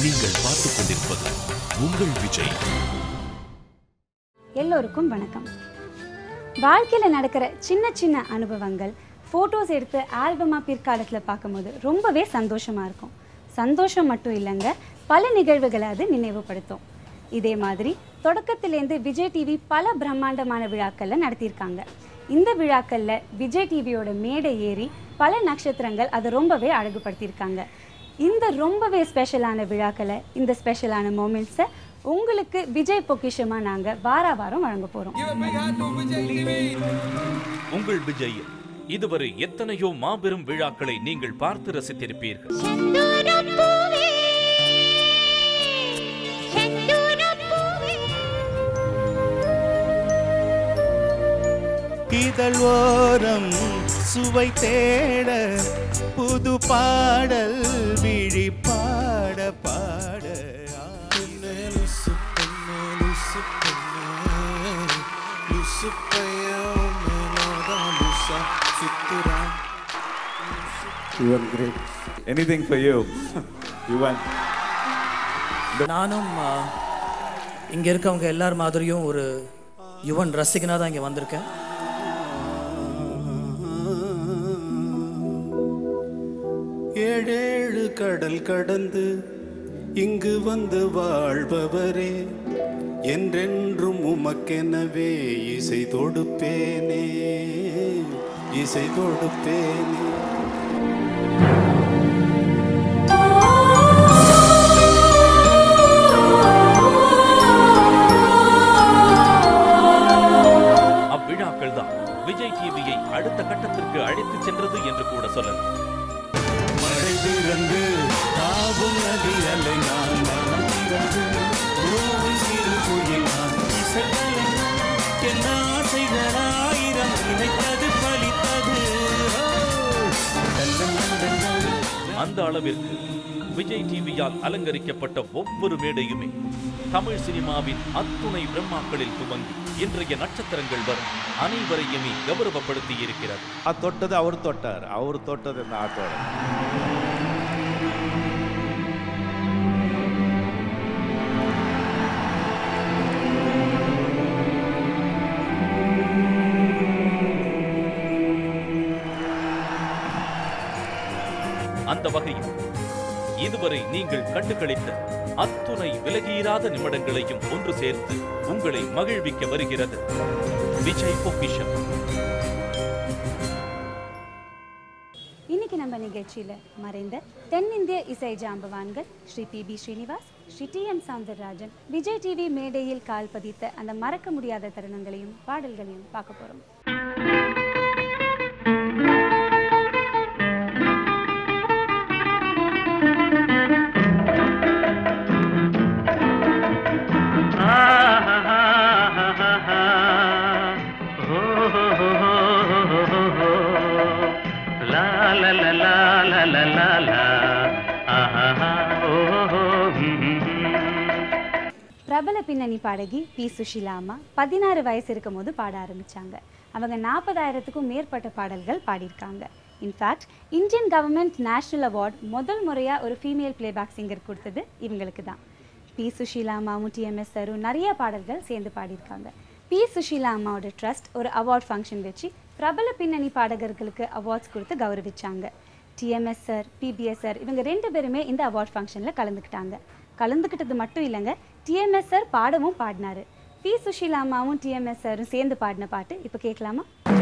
நீங்கள் பார்த்துக் கொண்டிருப்பது உங்கள் விஜய் எல்லோருக்கும் வணக்கம் வாழ்க்கையில் நடக்கிற சின்ன சின்ன அனுபவங்கள் ஃபோட்டோஸ் எடுத்து ஆல்பமாக பிற்காலத்தில் பார்க்கும்போது ரொம்பவே சந்தோஷமாக இருக்கும் சந்தோஷம் மட்டும் இல்லைங்க பல நிகழ்வுகளை அது நினைவுபடுத்தும் இதே மாதிரி தொடக்கத்திலேருந்து விஜய் டிவி பல பிரம்மாண்டமான விழாக்களில் நடத்தியிருக்காங்க இந்த விழாக்களில் விஜய் டிவியோட மேடை ஏறி பல நட்சத்திரங்கள் அதை ரொம்பவே அழகுபடுத்தியிருக்காங்க இந்த ரொம்பவே ஸ்பெஷலான விழாக்களை இந்த ஸ்பெஷலான மூமெண்ட்ஸை உங்களுக்கு விஜய் பொக்கிஷமா நாங்க வார வாரம் வழங்க போறோம் உங்கள் விஜயில் இதுவரை எத்தனையோ மாபெரும் விழாக்களை நீங்கள் பார்த்து ரசித்திருப்பீர்கள் செந்தூரப்பூவே செந்தூரப்பூவே இதழ் ஓரம் சுவை தேட புது பாடல் விழி பாட பாட பெண்ணே லுசு பெண்ணே லுசு பெண்ணே லுசு பையன் மேலதான் லுசா சுத்துறான் You are great. Anything for you. you want. நானும் இங்கே இருக்கவங்க எல்லார் மாதிரியும் ஒரு யுவன் ரசிகனாக தான் இங்கே வந்திருக்கேன் ஏழேழு கடல் கடந்து இங்கு வந்து வாழ்பவரே என்றென்றும் உமக்கெனவே இசை தொடுப்பேனே இசை தொடுப்பேனே அவ்விழாக்கள் தான் விஜய் டிவியை அடுத்த கட்டத்திற்கு அழைத்துச் சென்றது என்று கூட சொல்லலாம் மழை திறந்து தாவும் நதி அலை நான் மனம் திறந்து ஓவும் சிறு குயில் நான் இசைகளை என் ஆசைகளாயிரம் நினைத்தது பலித்தது அந்த அளவிற்கு விஜய் டிவியால் அலங்கரிக்கப்பட்ட ஒவ்வொரு மேடையுமே தமிழ் சினிமாவின் அத்துணை பிரம்மாக்களில் துவங்கி இன்றைய நட்சத்திரங்கள் வரை அனைவரையுமே கௌரவப்படுத்தி இருக்கிறது ಆ ತೊಟ್ಟದು ಅವ್ರು ತೊಟ್ಟಾರ ಅವ್ರು ತೊಟ್ಟದು ನಾ ತೊಡ அந்த வகையில் இதுவரை நீங்கள் கண்டுகளித்த அத்துணை விலகியிராத நிமிடங்களையும் ஒன்று சேர்த்து உங்களை மகிழ்விக்க வருகிறது விஜய் பொக்கிஷம் இன்னைக்கு நம்ம நிகழ்ச்சியில மறைந்த தென்னிந்திய இசை ஜாம்பவான்கள் Sri P B Srinivas Sri T M Soundararajan Vijay TV மேடையில் கால் பதித்த அந்த மறக்க முடியாத தருணங்களையும் பாடல்களையும் பார்க்க போறோம் பிரபல பின்னணி பாடகி பி சுஷீலா அம்மா பதினாறு வயசு இருக்கும் போது பாட ஆரம்பிச்சாங்க அவங்க நாற்பதாயிரத்துக்கும் மேற்பட்ட பாடல்கள் பாடியிருக்காங்க in fact Indian government national award முதல் முறையாக ஒரு ஃபீமேல் பிளேபேக் சிங்கர் கொடுத்தது இவங்களுக்கு தான் பி சுஷீலா அம்மாவும் டிஎம்எஸ் சரும் நிறைய பாடல்கள் சேர்ந்து பாடியிருக்காங்க பி சுஷீலா அம்மாவோட ட்ரஸ்ட் ஒரு அவார்ட் ஃபங்க்ஷன் வச்சு பிரபல பின்னணி பாடகர்களுக்கு அவார்ட்ஸ் கொடுத்து கௌரவிச்சாங்க டிஎம்எஸ் சார் பிபிஎஸ் சார் இவங்க ரெண்டு பேருமே இந்த அவார்ட் ஃபங்க்ஷனில் கலந்துக்கிட்டாங்க கலந்துக்கிட்டது மட்டும் இல்லைங்க டிஎம்எஸ் சார் பாடவும் பாடினாரு பி சுஷீலா அம்மாவும் டிஎம்எஸ் சாரும் சேர்ந்து பாடின பாட்டு இப்போ கேட்கலாமா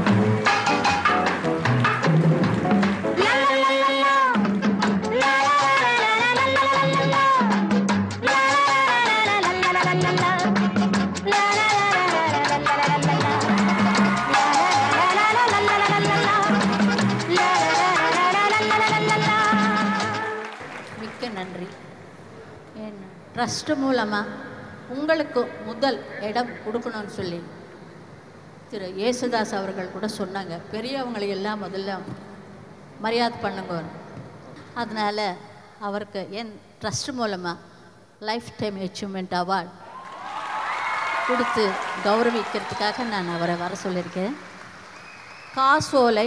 மிக்க நன்றி என் ட்ரஸ்ட் மூலமாக உங்களுக்கு முதல் இடம் கொடுக்கணும்னு சொல்லி திரு இயேசுதாஸ் அவர்கள் கூட சொன்னாங்க பெரியவங்களை எல்லாம் முதல்ல மரியாதை பண்ணுங்க அதனால் அவருக்கு என் ட்ரஸ்ட் மூலமாக லைஃப் டைம் அச்சீவ்மெண்ட் அவார்ட் கொடுத்து கௌரவிக்கிறதுக்காக நான் அவரை வர சொல்லியிருக்கேன் காசோலை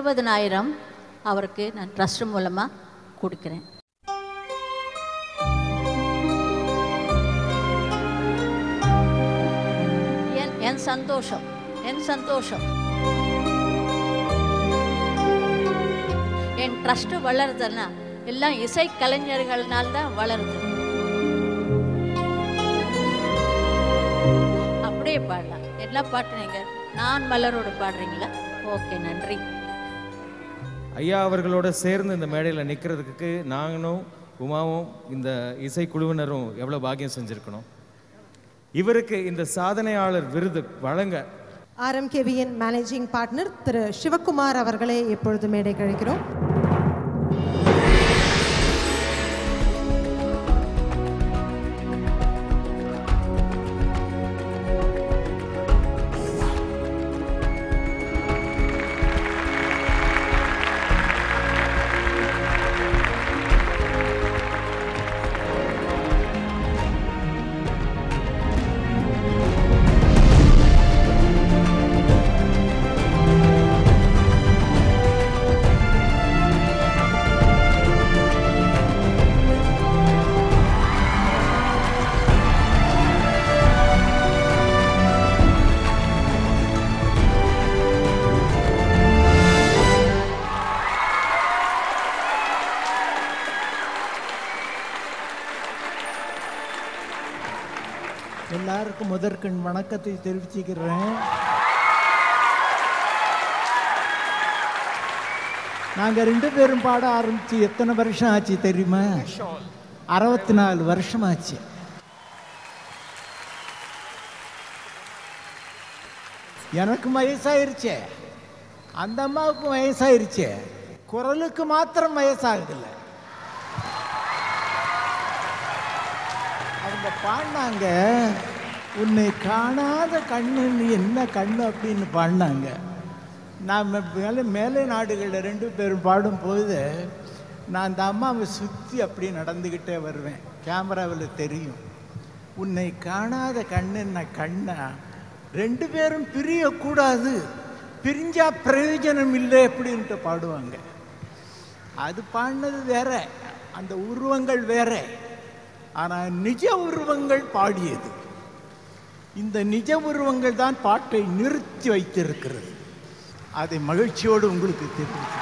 இருபதனாயிரம் அவருக்கு நான் ட்ரஸ்ட் மூலமாக கொடுக்குறேன் என் சந்தோஷம் என் சந்தோஷம் என் ட்ரஸ்ட் வளருதுன்னா எல்லாம் இசை கலைஞர்கள்னால தான் வளருது அப்படியே பாடலாம் எல்லா பாட்டு நீங்க நான் மலரோடு பாடுறீங்களா ஓகே நன்றி ஐயா அவர்களோட சேர்ந்து இந்த மேடையில் நிற்கிறதுக்கு நாங்களும் உமாவும் இந்த இசைக்குழுவினரும் எவ்வளோ பாக்கியம் செஞ்சுருக்கணும் இவருக்கு இந்த சாதனையாளர் விருது வழங்க ஆர்எம்கேவியின் மேனேஜிங் பார்ட்னர் திரு சிவகுமார் அவர்களை இப்பொழுது மேடை கழிக்கிறோம் எல்லாருக்கும் முதற்கண் வணக்கத்தை தெரிவிச்சுக்கிறேன் நாங்கள் ரெண்டு பேரும் பாட ஆரம்பிச்சு எத்தனை வருஷம் ஆச்சு தெரியுமா அறுபத்தி நாலு வருஷம் ஆச்சு எனக்கும் வயசாயிருச்சே அந்த அம்மாவுக்கும் வயசாயிருச்சே குரலுக்கு மாத்திரம் வயசாகுதில்ல அவங்க பாடினாங்க உன்னை காணாத கண்ணுன்னு என்ன கண்ணு அப்படின்னு பாடினாங்க நான் மே- மேலே மேலை நாடுகளில் ரெண்டு பேரும் பாடும்போது நான் அந்த அம்மாவை சுற்றி அப்படி நடந்துக்கிட்டே வருவேன் கேமராவில் தெரியும் உன்னை காணாத கண்ணுன்ன கண்ணா ரெண்டு பேரும் பிரியக்கூடாது பிரிஞ்சா பிரயோஜனம் இல்லை அப்படின்ட்டு பாடுவாங்க அது பாடினது வேற அந்த உருவங்கள் வேற ஆனால் நிஜ உருவங்கள் பாடியது இந்த நிஜ உருவங்கள் தான் பாட்டை நிறுத்தி வைத்திருக்கிறது அதை மகிழ்ச்சியோடு உங்களுக்கு தெரிவிக்கிறேன்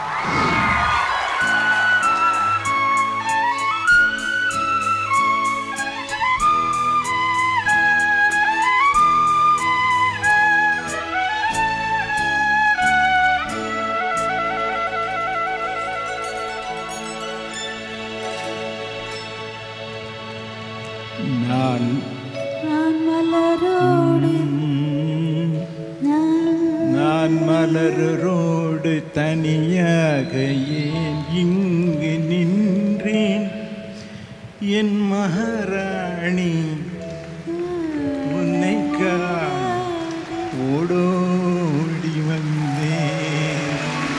நான் நான் மலரோடு நான் மலரோடு தனியாக ஏன் இங்கு நின்றேன் என் மகாராணி உன்னை காண ஓடோடி வந்தேன்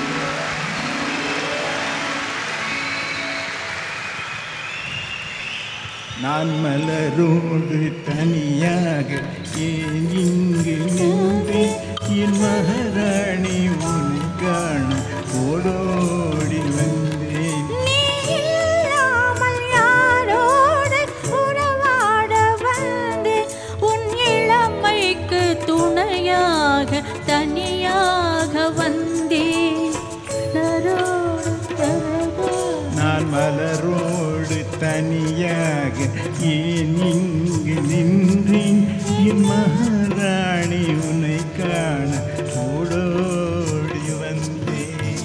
நான் மலரோடு தனியாக ஏன் இங்கு நின்றேன் என் மகாராணி உன்னை காண ஓடோடி வந்தேன் இல்லாமல் யாரோடு உறவாட வந்தேன் உன் இளமைக்கு துணையாக தனியாக வந்தேன் மலரோடு தரகா நான் மலரோடு தனியாக ஏன் இங்கு நின்றேன் என் மகாராணி உன்னை காண ஓடோடி வந்தேன்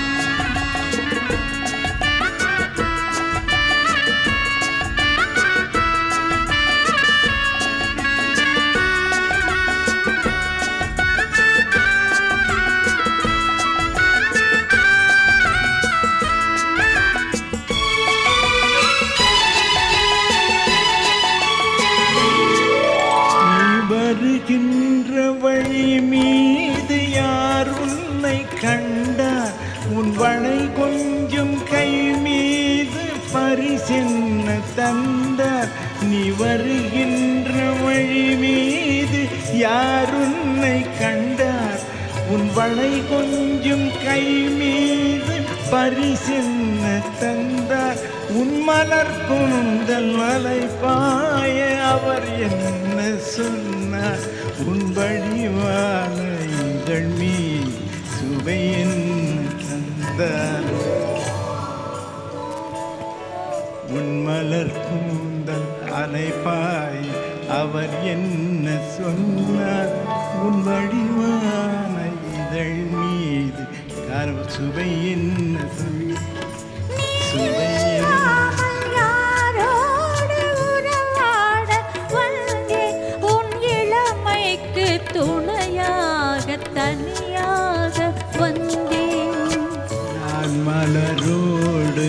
நீ வருகின்ற வழி மீது யார் உன்னை கண்டார் உன் வளை கொஞ்சம் கை மீது பரிசென்ன தந்தார் நீ வருகின்ற வழி மீது யார் உன்னை கண்டார் உன் வளை கொஞ்சம் கை மீது பரிசென்ன தந்தார் உன்மலர் குந்தல் மலை பாய அவர் என்ன சொன்னார் உன் வடிவான எங்கள் மீ சுவை என்ன தந்தார் உன்மலர் கூந்தல் அலைப்பாய் அவர் என்ன சொன்னார் உன் வடிவான இதழ் மீது கரு சுவை என்ன சுவை சுவை என்ன யாரோடு உறவாட வந்தேன் உன் இளமைக்கு துணையாக தனியாக வந்தேன் நான் மலரோடு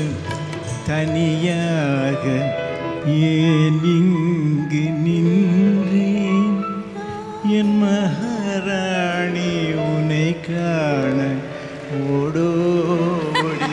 தனியாக ஏன் இங்கு நின்றேன் என் மகாராணி உன்னை காண ஓடோடி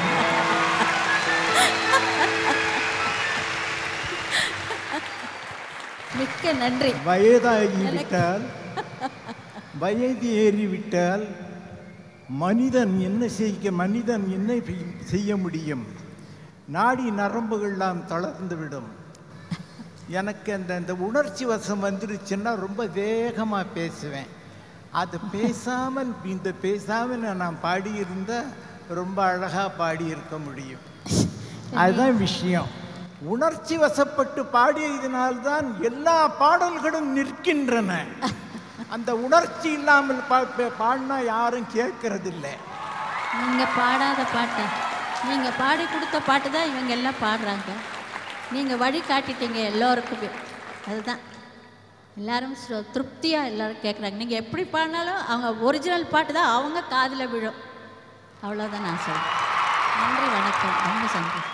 மிக்க நன்றி வயதாகிவிட்டால் வயது ஏறிவிட்டால் மனிதன் என்ன செய்ய மனிதன் என்ன செய்- செய்ய முடியும் நாடி நரம்புகள்லாம் தளர்ந்துவிடும் எனக்கு அந்த அந்த உணர்ச்சி வசம் வந்துருச்சுன்னா ரொம்ப வேகமாக பேசுவேன் அது பேசாமல் இந்த பேசாமல் நான் பாடியிருந்தா ரொம்ப அழகாக பாடியிருக்க முடியும் அதுதான் விஷயம் உணர்ச்சி வசப்பட்டு பாடியதினால்தான் எல்லா பாடல்களும் நிற்கின்றன அந்த உணர்ச்சி இல்லாமல் பா பா- பாடினா யாரும் கேட்கறதில்லை நீங்க பாடாத பாட்டு நீங்க பாடி கொடுத்த பாட்டு தான் இவங்க எல்லாம் பாடுறாங்க நீங்க வழி காட்டிட்டீங்க எல்லோருக்குமே அதுதான் எல்லாரும் சு- திருப்தியா எல்லாரும் கேட்குறாங்க நீங்க எப்படி பாடினாலும் அவங்க ஒரிஜினல் பாட்டு தான் அவங்க காதுல விழும் அவ்வளோதான் நான் சொல்றேன் நன்றி வணக்கம் ரொம்ப சந்தோஷம்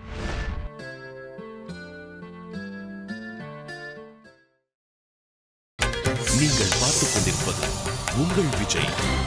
நீங்கள் பார்த்துக் கொண்டிருப்பது உங்கள் விஜய்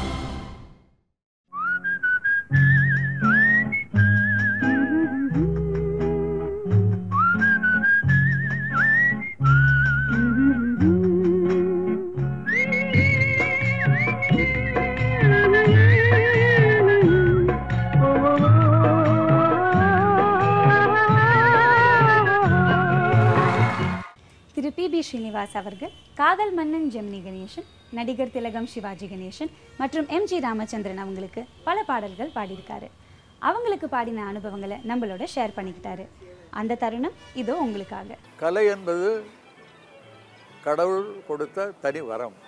திரு பி பி ஸ்ரீனிவாஸ் அவர்கள் காதல் மன்னன் ஜெமினி கணேசன் நடிகர் திலகம் சிவாஜி கணேசன் மற்றும் எம் ஜி ராமச்சந்திரன் அவங்களுக்கு பல பாடல்கள் பாடியிருக்காரு அவங்களுக்கு பாடின அனுபவங்களை நம்மளோட ஷேர் பண்ணிக்கிட்டாரு அந்த தருணம் இதோ உங்களுக்காக கலை என்பது கடவுள் கொடுத்த தனி வரம்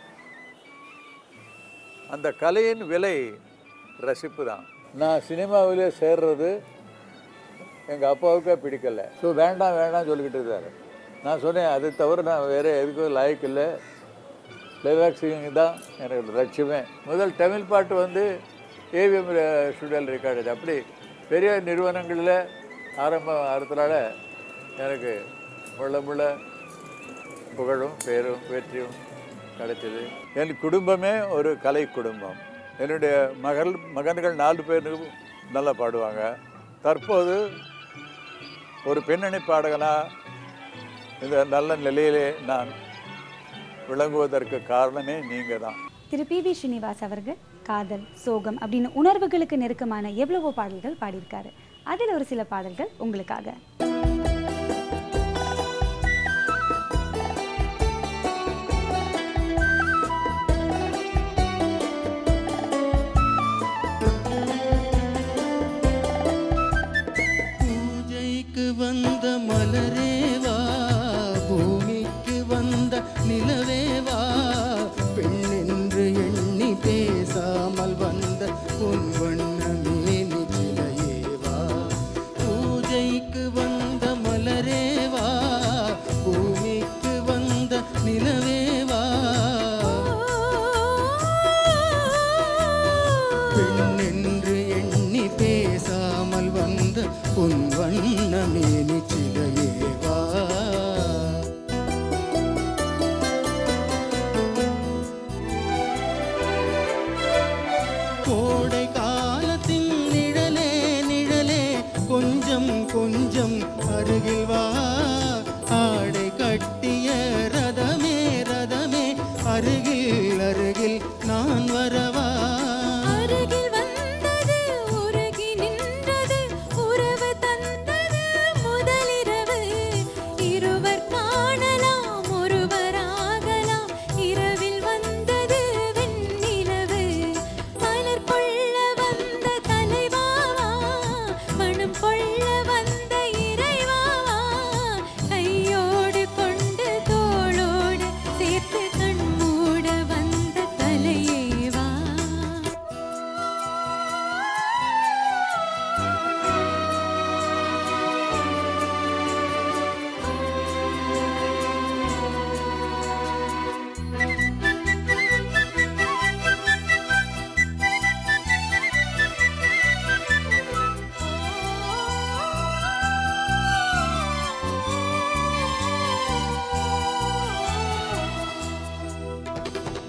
அந்த கலையின் விலை ரசிப்பு தான் நான் சினிமாவிலே சேர்றது எங்கள் அப்பாவுக்கே பிடிக்கல ஸோ வேண்டாம் வேண்டாம் சொல்லிக்கிட்டு இருந்தார் நான் சொன்னேன் அது தவிர நான் வேறு எதுக்கும் லாய்க்கு இல்லை பிளேபேக் சிங்கிங் தான் எனக்கு லட்சியமே முதல் தமிழ் பாட்டு வந்து ஏவிஎம் ஸ்டுடியோவில் ரெக்கார்டு அப்படி பெரிய நிறுவனங்களில் ஆரம்ப ஆரத்தினால எனக்கு முள்ள முள்ள புகழும் பேரும் வெற்றியும் கிடைச்சது என் குடும்பமே ஒரு கலை குடும்பம் என்னுடைய மகள் மகன்கள் நாலு பேர் நல்லா பாடுவாங்க தற்போது ஒரு பின்னணி பாடகனாக இந்த நல்ல நிலையிலே நான் விளங்குவதற்கு காரணமே நீங்கள் தான் திரு பி பி ஸ்ரீனிவாஸ் அவர்கள் காதல் சோகம் அப்படின்னு உணர்வுகளுக்கு நெருக்கமான எவ்வளவோ பாடல்கள் பாடியிருக்காரு அதில் ஒரு சில பாடல்கள் உங்களுக்காக பூஜைக்கு வந்த மலரேவா பூமிக்கு வந்த நிலவேவா பெண்ணென்று எண்ணி பேசாமல் வந்த உன் வண்ணமே நிச்சிலையேவா பூஜைக்கு வந்த மலரேவா பூமிக்கு வந்த நிலவேவா பெண்ணென்று எண்ணி பேசாமல் வந்த உன் வண்ணமே நிச்சிலையேவா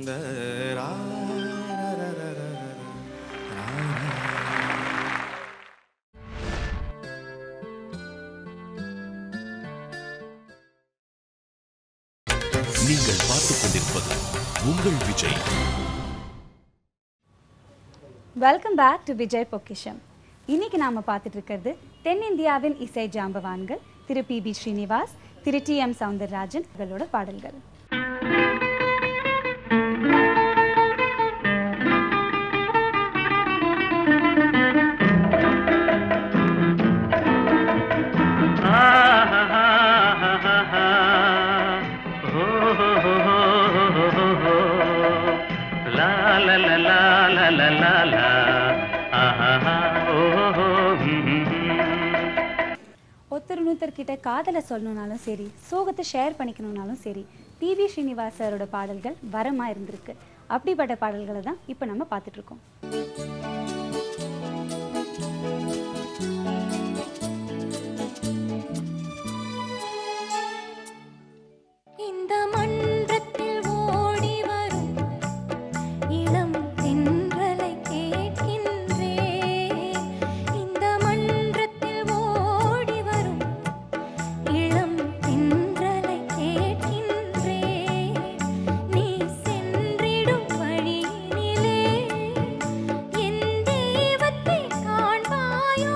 இந்த ரா நீங்கள் பார்த்துக் கொண்டிருப்பது உங்கள் Vijay welcome back to Vijay Pokkisham இன்னைக்கு நாம பார்த்துட்டு இருக்கிறது தென்னிந்தியாவின் இசை ஜாம்பவான்கள் திரு பி பி ஸ்ரீனிவாஸ் திரு டி எம் சவுந்தரராஜன் அவர்களோட பாடல்கள் ஒருத்தர் இன்னொருத்தர்கிட்ட காதலை சொல்லணும்னாலும் சரி சோகத்தை ஷேர் பண்ணிக்கணும்னாலும் சரி பிவி ஸ்ரீனிவாஸ் சாரோட பாடல்கள் வரமா இருந்திருக்கு அப்படிப்பட்ட பாடல்களை தான் இப்போ நம்ம பார்த்துட்டு இருக்கோம் இந்த மன்றத்தில் ஓடி வரும் இளம் தென்றலை கேட்கின்றேன் இந்த மன்றத்தில் ஓடி வரும் இளம் தென்றலை கேட்கின்றேன் நீ சென்றிடும் வழியினிலே என் தெய்வத்தை காண்பாயோ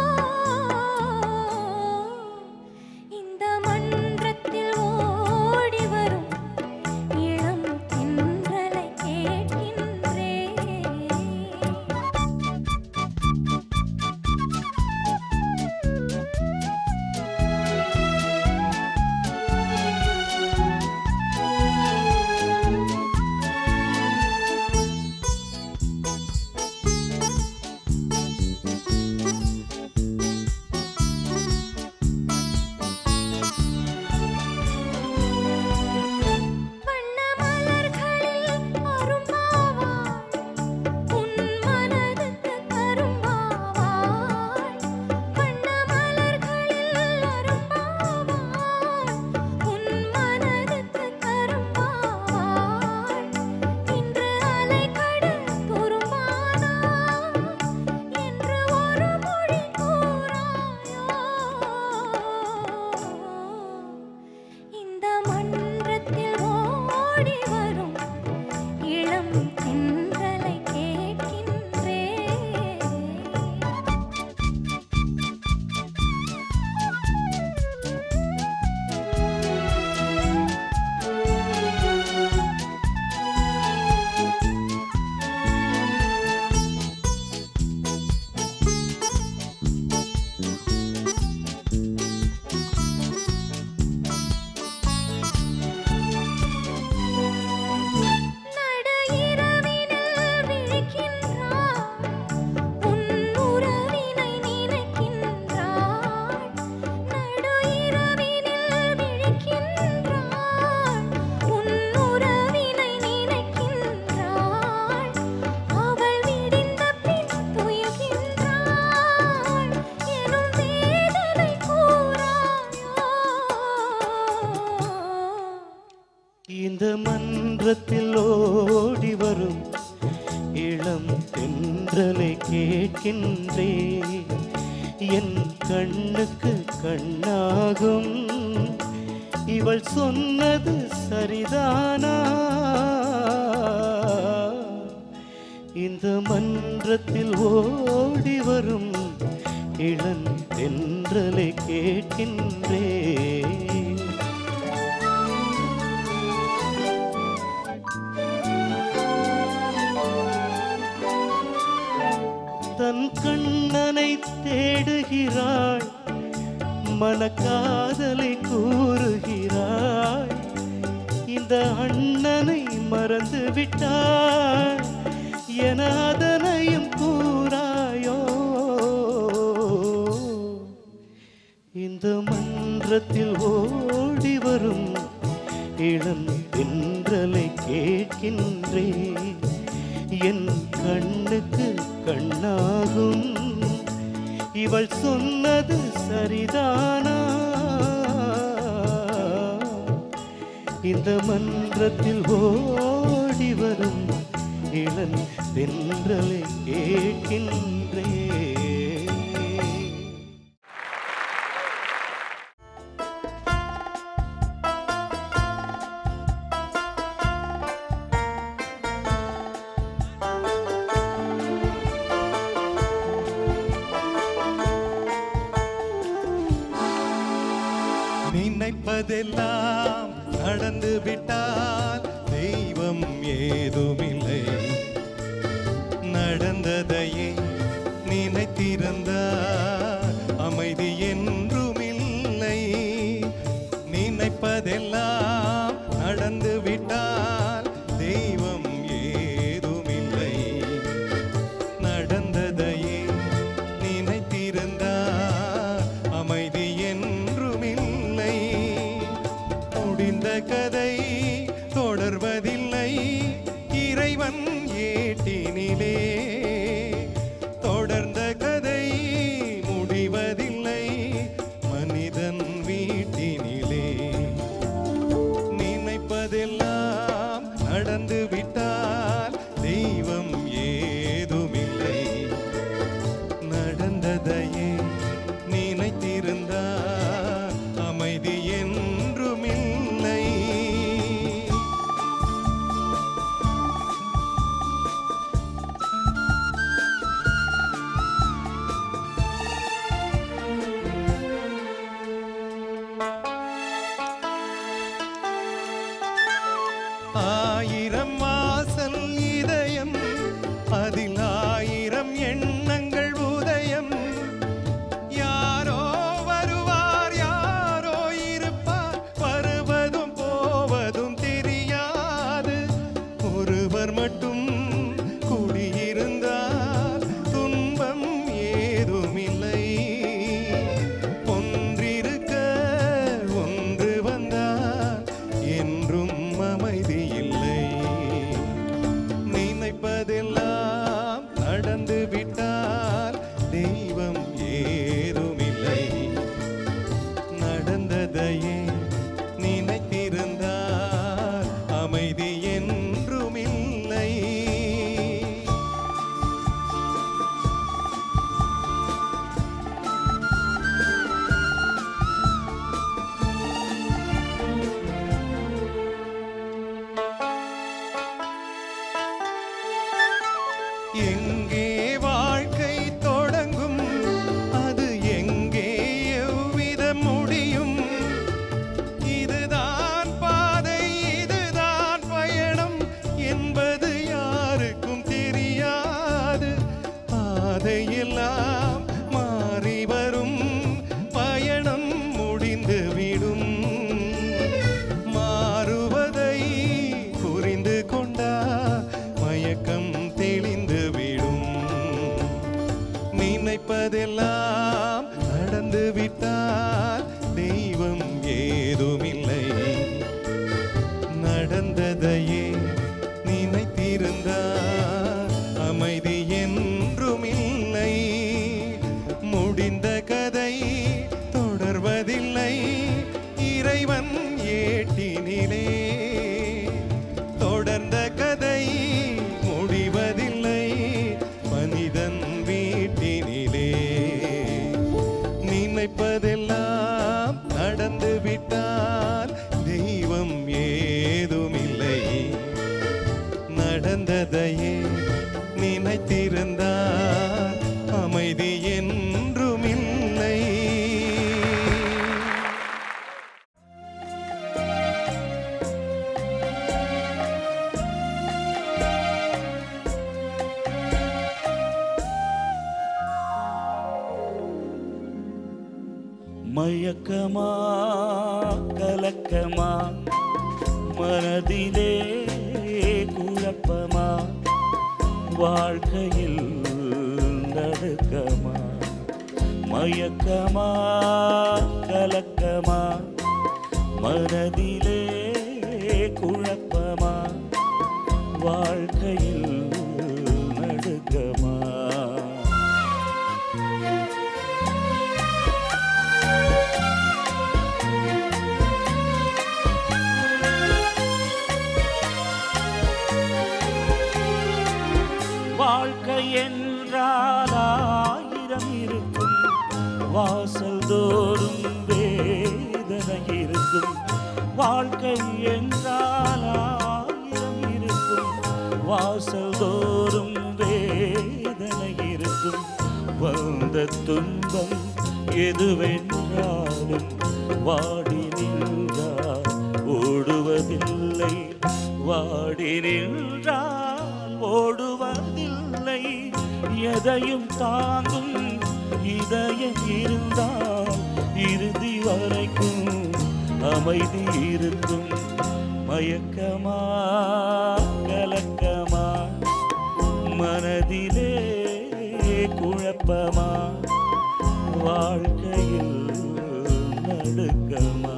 இந்த மன்றத்தில் ஓடி வரும் இளம் தென்றலை கேட்கின்றேன் வண்ண மலர்களில் அரும்பாவாய் உன் மனதுக்கு கரும்பாவாய் வண்ண மலர்களில் அரும்பாவாய் உன் மனதுக்கு கரும்பாவாய் இன்று அலைக்கடல் குறும்பானா என்று ஒரு மொழி கூறாயோ இந்த மன்றத்தில் ஓடி வரும் இளம் தென்றலை கேட்கின்றேன் நடு இரவினில் விழிக்கின்றாய் உன் உறவினை நினைக்கின்றாய் நடு இரவினில் விழிக்கின்றாய் உன் உறவினை நினைக்கின்றாய் அவள் விடிந்த பின் துயில்கின்றாய் எனும் வேதனை கூறாயோ இந்த மன்றத்தில் ஓடி வரும் இளம் தென்றலை கேட்கின்றே என் கண்ணுக்கு கண்ணாகும் இவள் சொன்னது சரிதானா இந்த மன்றத்தில் ஓடி வரும் இளம் தென்றலை கேட்கின்றே தன் கண்ணனை தேடுகிறாள் மனக்காதலை கூறுகிறாள் இந்த அண்ணனை மறந்து விட்டாள் என அதனையும் கூறாயோ இந்த மன்றத்தில் ஓடி வரும் இளம் தென்றலை கேட்கின்றேன் என் கண்ணுக்கு கண்ணாகும் இவள் சொன்னது சரிதானா இந்த மன்றத்தில் ஓடி இளன் தென்றலை கேட்கின்றே நினைப்பதெல்லாம் நடந்து விட்டால் தெய்வம் ஏதுமில்லை நடந்ததையே நினைத்திருந்தால் அமைதி என்றுமில்லை நினைப்பதெல்லாம் நடந்து விட்டால் தெய்வம் ஏதுமில்லை நடந்ததையே நினைத்திருந்தால் அமைதி என்றுமில்லை முடிந்த கதை தொடர்வதில்லை இறைவன் ஏட்டினிலே தொடர்ந்த கதை முடிவதில்லை மனிதன் வீட்டினிலே நினைப்பதெல்லாம் நடந்து விட்டால் தெய்வம் ஏதுமில்லை நடந்ததையே நினைத்திருந்தால் அமைதி என்றுமில்லை ஆயிரம் வாசல் இதயம் அதில் ஆயிரம் எண்ணங்கள் உதயம் யாரோ வருவார் யாரோ இருப்பார் வருவதும் போவதும் தெரியாது ஒருவர் மட்டும் குடியிருந்தால் துன்பம் ஏதுமில்லை ஒன்றிருக்க ஒன்று வந்தால் என்றும் அமைதி இல்லை நினைப்பதெல்லாம் நடந்து விட்டால் தெய்வம் ஏதுமில்லை நடந்ததையே நினைத்திருந்தால் அமைதி என்றுமில்லை எங்கே வாழ்க்கை தொடங்கும் அது எங்கே எவ்விதம் முடியும் இதுதான் பாதை இதுதான் பயணம் என்பது யாருக்கும் தெரியாது பாதையெல்லாம் மாறி வரும் பயணம் முடிந்துவிடும் மாறுவதை புரிந்து கொண்டா மயக்கம் தெளிந்து விடும் நினைப்பதெல்லாம் நடந்து விட்டால் தெய்வம் ஏதுமில்லை நடந்ததையே நினைத்திருந்தால் அமைதி என்றுமில்லை முடிந்த கதை தொடர்வதில்லை இறைவன் ஏட்டினிலே தொடர்ந்த கதை முடிவதில்லை மனிதன் வீட்டினிலே நினைப்பதெல்லாம் நடந்து விட்டால் தெய்வம் ஏதுமில்லை நடந்ததையே நினைத்திருந்தால் அமைதி என்றுமில்லை மயக்கமா கலக்கமா மனதிலே குழப்பமா வாழ்க்கையில் நடுக்கமா மயக்கமா கலக்கமா மனதிலே குழப்பமா வாழ்க்கையில் நடுக்கமா என்றால் ஆயிரம் இருக்கும் வாசல் தோறும் வேதனை இருக்கும் வாழ்க்கை என்றால் ஆயிரம் இருக்கும் வாசல் தோறும் வேதனை இருக்கும் வந்த துன்பம் எதுவென்றாலும் வாடி நின்றால் ஓடுவதில்லை வாடி நின்றால் ஓடுவதில்லை எதையும் தாங்கும் இதயம் இருந்தால் இறுதி வரைக்கும் அமைதி இருக்கும் மயக்கமா கலக்கமா மனதிலே குழப்பமா வாழ்க்கையில் நடுக்கமா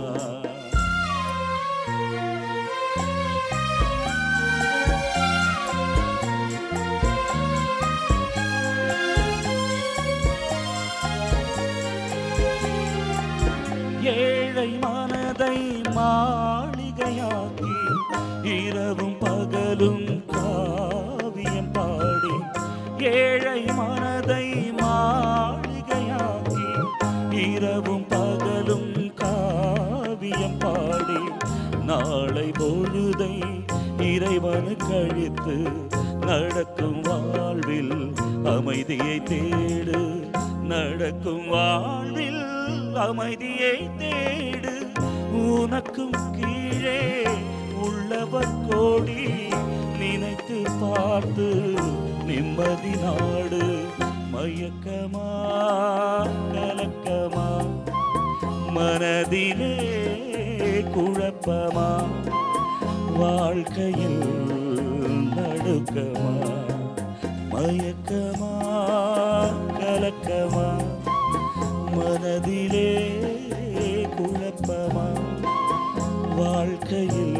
ஏழை மனதை மாளிகையாக்கி இரவும் பகலும் காவியம் பாடி ஏழை மனதை மாளிகையாக்கி இரவும் பகலும் காவியம் பாடி நாளை பொழுதை இறைவனு கழித்து நடக்கும் வாழ்வில் அமைதியை தேடு நடக்கும் வாழ்வில் அமைதியை தேடு உனக்கும் கீழே உள்ளவர் கோடி நினைத்து பார்த்து நிம்மதி நாடு மயக்கமா கலக்கமா மனதிலே குழப்பமா வாழ்க்கையில் நடுக்கமா மயக்கமா கலக்கமா மனதிலே குழப்பமா வாழ்க்கையில்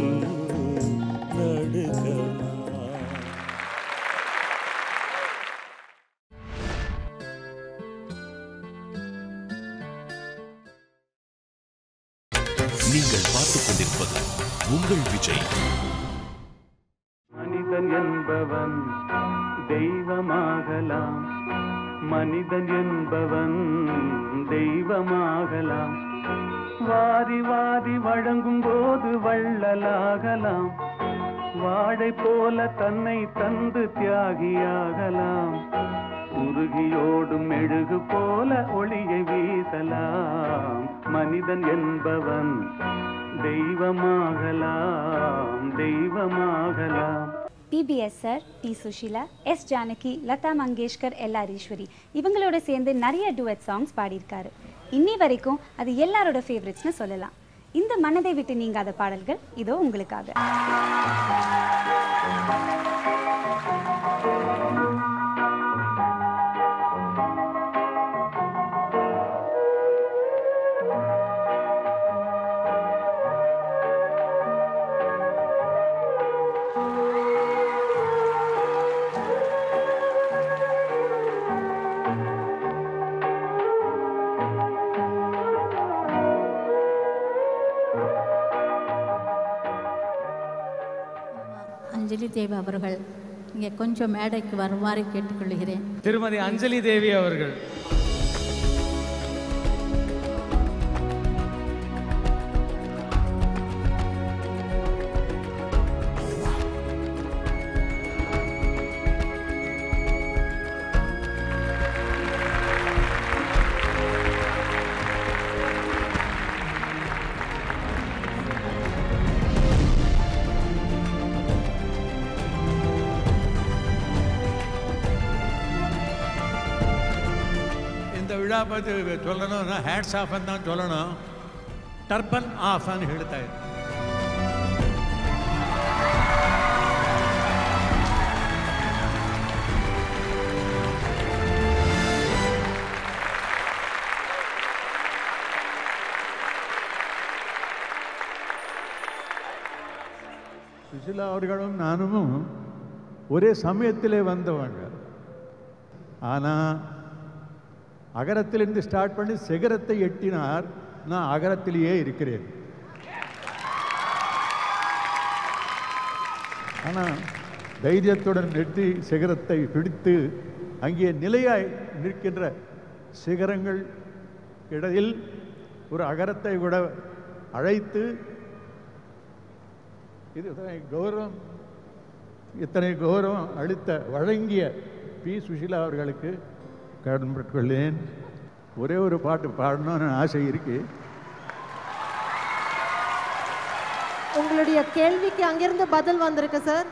நடுக்கமா நீங்கள் பார்த்துக் கொண்டிருப்பது உங்கள் விஜய் மனிதன் என்பவன் தெய்வமாகலாம் மனிதன் என்பவன் தெய்வமாகலாம் வாரி வாரி வழங்கும் போது வள்ளலாகலாம் வாடை போல தன்னை தந்து தியாகியாகலாம் உருகியோடும் மெழுகு போல ஒளியை வீசலாம் மனிதன் என்பவன் தெய்வமாகலாம் தெய்வமாகலாம் PBS sir T Susheela S Janaki Lata Mangeshkar LR Eswari இவங்களோட சேர்ந்து நிறைய டுவெட் சாங்ஸ் பாடியிருக்காரு இன்னி வரைக்கும் அது எல்லாரோட ஃபேவரட்ஸ்னு சொல்லலாம் இந்த மனதை விட்டு நீங்காத பாடல்கள் இதோ உங்களுக்காக அஞ்சலி தேவி அவர்கள் இங்கே கொஞ்சம் மேடைக்கு வருமாறு கேட்டுக்கொள்கிறேன் திருமதி அஞ்சலி தேவி அவர்கள் இந்த ವಿಳಾ ಬಗ್ಗೆ சொல்லணும்னா ಹ್ಯಾಟ್ಸ್ ಆಫ್ ಅಂತ ನಾನು சொல்லணும் ಟರ್ಬನ್ ಆಫ್ ಅಂತ ಹೇಳ್ತಾ ಇದ್ದೆ சுஷிலா அவர்களும் நானும் ஒரே சமயத்திலே வந்தவங்க ஆனால் அகரத்திலிருந்து ஸ்டார்ட் பண்ணி சிகரத்தை எட்டினார் நான் அகரத்திலேயே இருக்கிறேன் ஆனால் தைரியத்துடன் நெட்டி சிகரத்தை பிடித்து அங்கே நிலையாய் நிற்கின்ற சிகரங்கள் இடையில் ஒரு அகரத்தை விட அழைத்து இது இத்தனை கௌரவம் இத்தனை கௌரவம் அளித்த வழங்கிய பி சுஷீலா அவர்களுக்கு கடன்பட்டுள்ளேன் ஒரே ஒரு பாட்டு பாடணும்னு ஆசை இருக்கு உங்களுடைய கேள்விக்கு அங்கிருந்து பதில் வந்திருக்கு சார்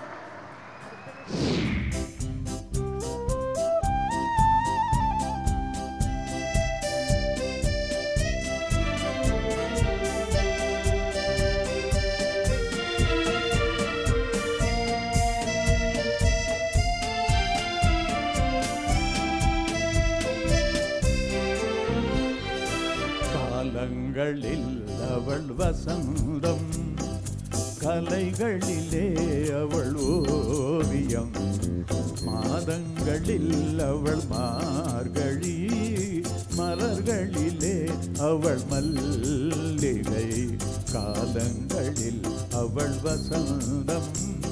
காலங்களில் அவள் வசந்தம் கலைகளிலே அவள் ஓவியம் மாதங்களில் அவள் மார்கழி மலர்களிலே அவள் மல்லிகை காலங்களில் அவள் வசந்தம்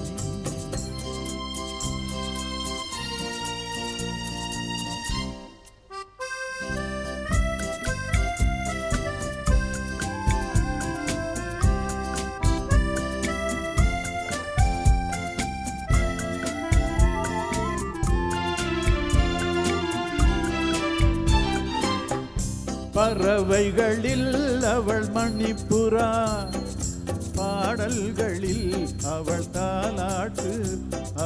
பறவைகளில் அவள் மணிப்புறா பாடல்களில் அவள் தாலாட்டு ஆ,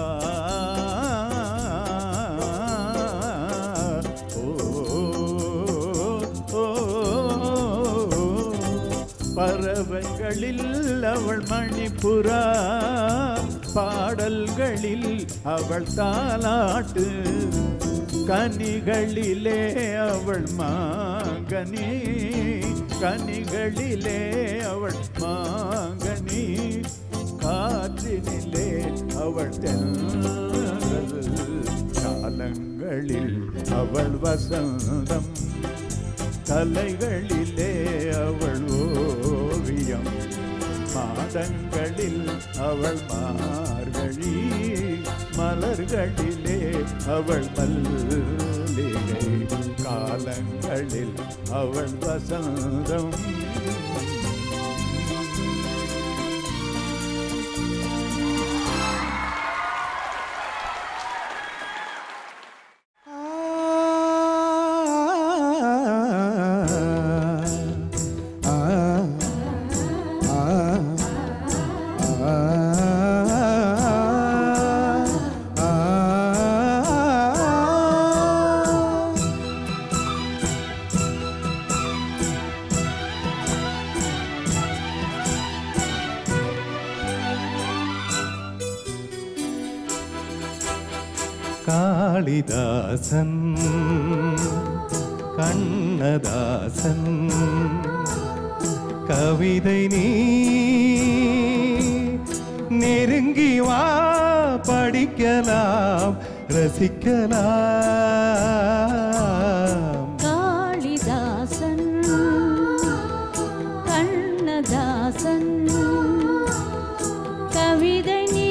ஓ, ஓ, ஓ, பறவைகளில் அவள் மணிப்புறா பாடல்களில் அவள் தாலாட்டு கனிகளிலே அவள் மாங்கனி கனிகளிலே அவள் மாங்கனி காற்றினிலே அவள் தென்றல் காலங்களில் அவள் வசந்தம் தலைகளிலே அவள் ஓவியம் மாதங்களில் அவள் மார்கழி மலர்களிலே அவள் மல்லிகை காலங்களில் அவள் வசந்தம் காளிதாசன் கண்ணதாசன் கவிதை நீ நெருங்கி வா படிக்கலாம் ரசிக்கலாம் காளிதாசன் கண்ணதாசன் கவிதை நீ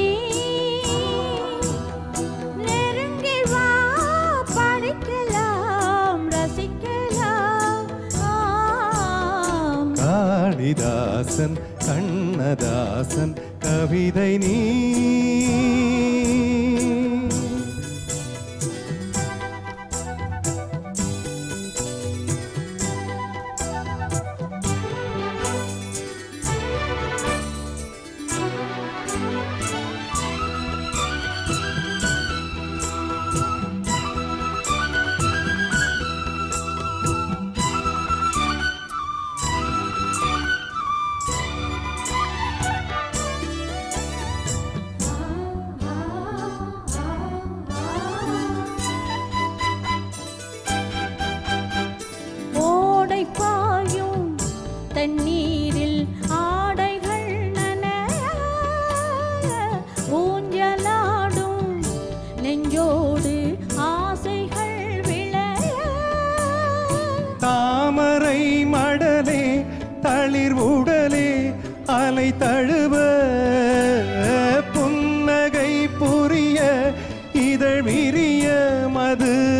நெருங்கி வா படிக்கலாம் ரசிக்கலாம் ஆம். காளிதாசன் கண்ணதாசன் கவிதை நீ ஓடை பாயும் தண்ணீரில் ஆடைகள் நனைய ஊஞ்சலாடும் நெஞ்சோடு ஆசைகள் விளைய தாமரை மடலே தளிர் உடலே அலை தழுவ புன்னகை புரிய இதழ் விரிய மது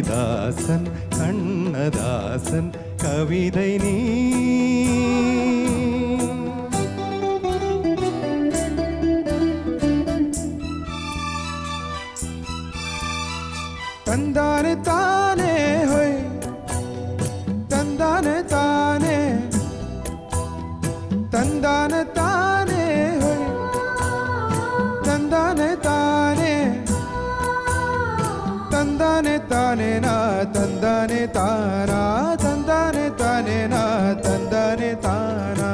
காளிதாசன் கண்ணதாசன் கவிதை நீ தந்தானே தானே ஹோய் தந்தானே தானே தந்தானே தானே ஹோய் தந்தானே தானே தந்தானே தானே நா தந்தானே தானா தந்தானே தானே நா தந்தானே தானா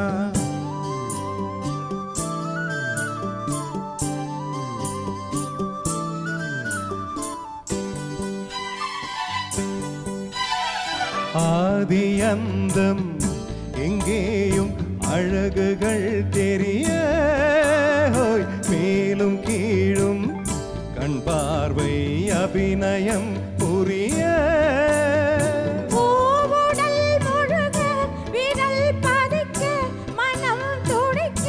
ஆதி அந்தம் எங்கேயும் அழகுகள் தெரிய ஹோய், மேலும் கீழும் கண் பார்வை அபிநயம் புரிய பூவுடல் முழுக விரல் பதிக்க மனம் துடிக்க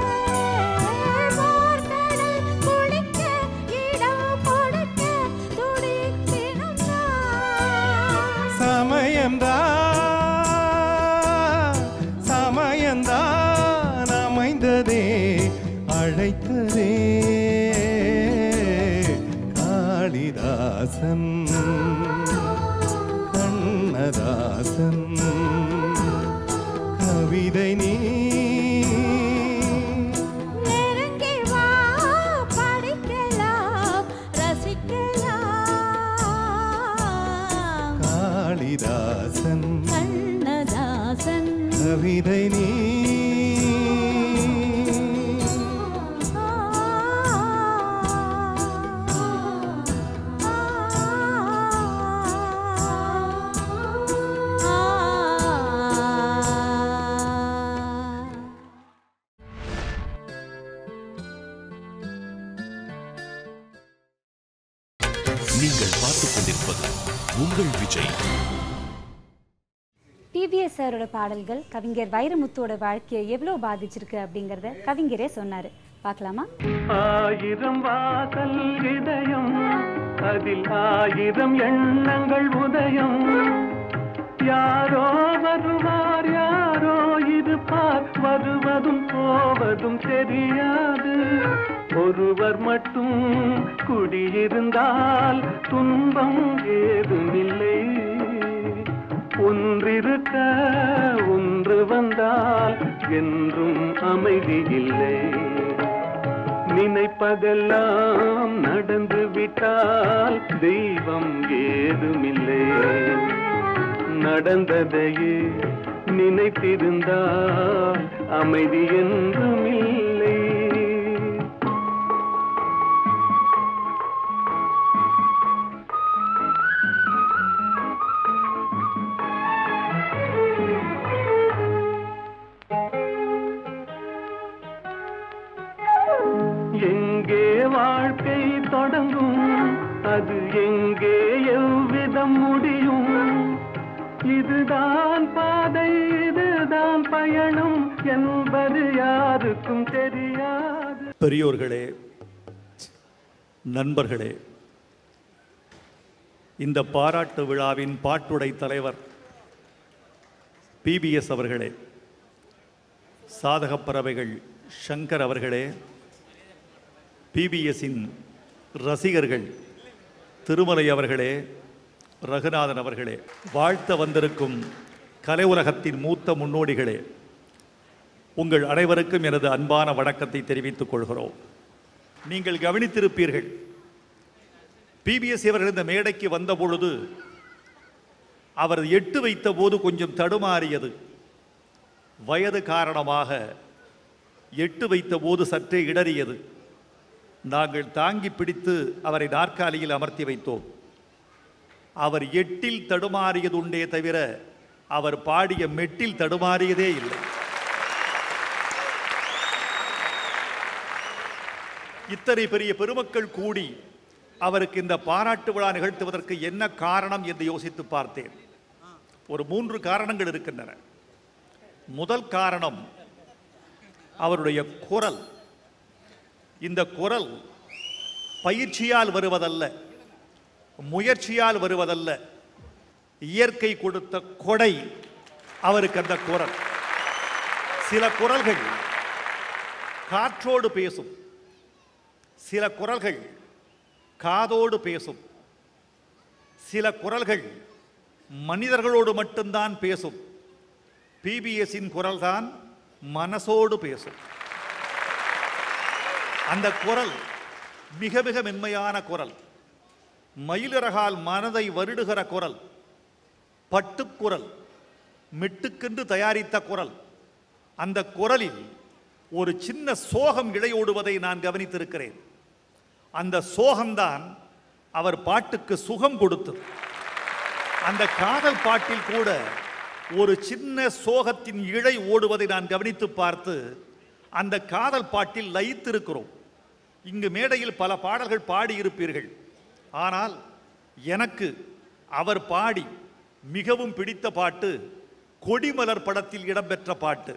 வார்கடல் குளிக்க இடம் கொடுக்க துடிக்கினும் நான் சமயம்தான் சமயம்தான் அமைந்ததே அழைத்ததே காளிதாசன் கண்ணதாசன் கவிதை நீ நெருங்கி வா படிக்கலாம் ரசிக்கலாம் காளிதாசன் கண்ணதாசன் கவிதை நீ நீங்கள் பார்த்துக் கொண்டிருப்பது உங்கள் விஜய் டிவிஎஸ் சாரோட பாடல்கள் கவிஞர் வைரமுத்துவோட வாழ்க்கையை எவ்வளோ பாதிச்சிருக்கு அப்படிங்கிறத கவிஞரே சொன்னார் பார்க்கலாமா ஆயிரம் வாசல் இதயம் அதில் ஆயிரம் எண்ணங்கள் உதயம் யாரோ வருவார் யாரோ இருப்பார் வருவதும் போவதும் தெரியாது ஒருவர் மட்டும் குடியிருந்தால் துன்பம் ஏதுமில்லை ஒன்றிருக்க ஒன்று வந்தால் என்றும் அமைதி இல்லை நினைப்பதெல்லாம் நடந்து விட்டால் தெய்வம் ஏதுமில்லை நடந்ததையே நினைத்திருந்தால் அமைதி என்றும் இல்லை எங்கே வாழ்க்கை தொடங்கும் அது எங்கே எவ்விதம் முடியும் இதுதான் பாதை இதுதான் பயணம் என்பது யாருக்கும் தெரியாது பெரியோர்களே நண்பர்களே இந்த பாராட்டு விழாவின் பாட்டுடை தலைவர் பிபிஎஸ் அவர்களே சாதகப் பறவைகள் சங்கர் அவர்களே பிபிஎஸ்ஸின் ரசிகர்கள் திருமலை அவர்களே ரகுநாதன் அவர்களே வாழ்த்த வந்திருக்கும் கலை உலகத்தின் மூத்த முன்னோடிகளே உங்கள் அனைவருக்கும் எனது அன்பான வணக்கத்தை தெரிவித்துக் கொள்கிறோம் நீங்கள் கவனித்திருப்பீர்கள் பிபிஎஸ் அவர்கள் இந்த மேடைக்கு வந்த பொழுது அவர் எட்டு வைத்த போது கொஞ்சம் தடுமாறியது வயது காரணமாக எட்டு வைத்த போது சற்றே இடறியது நாங்கள் தாங்கி பிடித்து அவரை நாற்காலியில் அமர்த்தி வைத்தோம் அவர் எட்டில் தடுமாறியதுண்டே தவிர அவர் பாடிய மெட்டில் தடுமாறியதே இல்லை இத்தனை பெரிய பெருமக்கள் கூடி அவருக்கு இந்த பாராட்டு விழா நிகழ்த்துவதற்கு என்ன காரணம் என்று யோசித்து பார்த்தேன் ஒரு மூன்று காரணங்கள் இருக்கின்றன முதல் காரணம் அவருடைய குரல் இந்த குரல் பயிற்சியால் வருவதல்ல முயற்சியால் வருவதல்ல இயற்கை கொடுத்த கொடை அவருக்கு அந்த குரல் சில குரல்கள் காற்றோடு பேசும் சில குரல்கள் காதோடு பேசும் சில குரல்கள் மனிதர்களோடு மட்டும்தான் பேசும் பிபிஎஸ்ஸின் குரல்தான் மனசோடு பேசும் அந்த குரல் மிக மிக மென்மையான குரல் மயிலிறகால் மனதை வருடுகிற குரல் பட்டுக்குரல் மெட்டுக்கென்று தயாரித்த குரல் அந்த குரலில் ஒரு சின்ன சோகம் இழையோடுவதை நான் கவனித்திருக்கிறேன் அந்த சோகம்தான் அவர் பாட்டுக்கு சுகம் கொடுத்தது அந்த காதல் பாட்டில் கூட ஒரு சின்ன சோகத்தின் இழை ஓடுவதை நான் கவனித்து பார்த்து அந்த காதல் பாட்டில் லயித்திருக்கிறோம் இங்கு மேடையில் பல பாடல்கள் பாடியிருப்பீர்கள் ஆனால் எனக்கு அவர் பாடி மிகவும் பிடித்த பாட்டு கொடிமலர் படத்தில் இடம்பெற்ற பாட்டு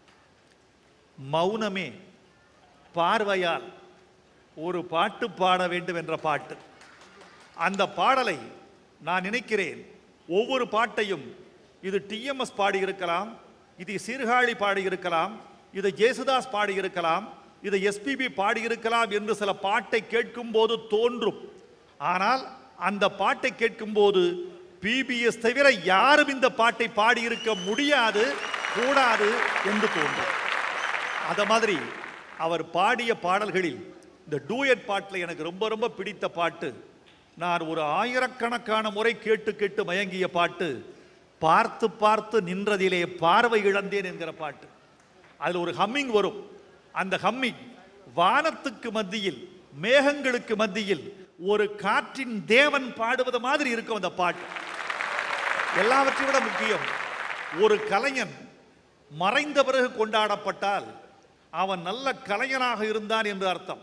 மௌனமே பார்வையால் ஒரு பாட்டு பாட வேண்டும் என்ற பாட்டு அந்த பாடலை நான் நினைக்கிறேன் ஒவ்வொரு பாட்டையும் இது டிஎம்எஸ் பாடியிருக்கலாம் இது சீர்காழி பாடியிருக்கலாம் இது ஜேசுதாஸ் பாடியிருக்கலாம் இதை எஸ்பிபி பாடியிருக்கலாம் என்று சில பாட்டை கேட்கும்போது தோன்றும் ஆனால் அந்த பாட்டை கேட்கும்போது பிபிஎஸ் தவிர யாரும் இந்த பாட்டை பாடியிருக்க முடியாது கூடாது என்று தோன்றும் அத மாதிரி அவர் பாடிய பாடல்களில் இந்த டூயட் பாட்டில் எனக்கு ரொம்ப ரொம்ப பிடித்த பாட்டு நான் ஒரு ஆயிரக்கணக்கான முறை கேட்டு கேட்டு மயங்கிய பாட்டு பார்த்து பார்த்து நின்றதிலே பார்வை இழந்தேன் என்கிற பாட்டு அதில் ஒரு ஹம்மிங் வரும் அந்த ஹம்மிங் வானத்துக்கு மத்தியில் மேகங்களுக்கு மத்தியில் ஒரு காற்றின் தேவன் பாடுவது மாதிரி இருக்கும் அந்த பாட்டு எல்லாவற்றை விட முக்கியம் ஒரு கலைஞன் மறைந்த பிறகு கொண்டாடப்பட்டால் அவன் நல்ல கலைஞனாக இருந்தான் என்று அர்த்தம்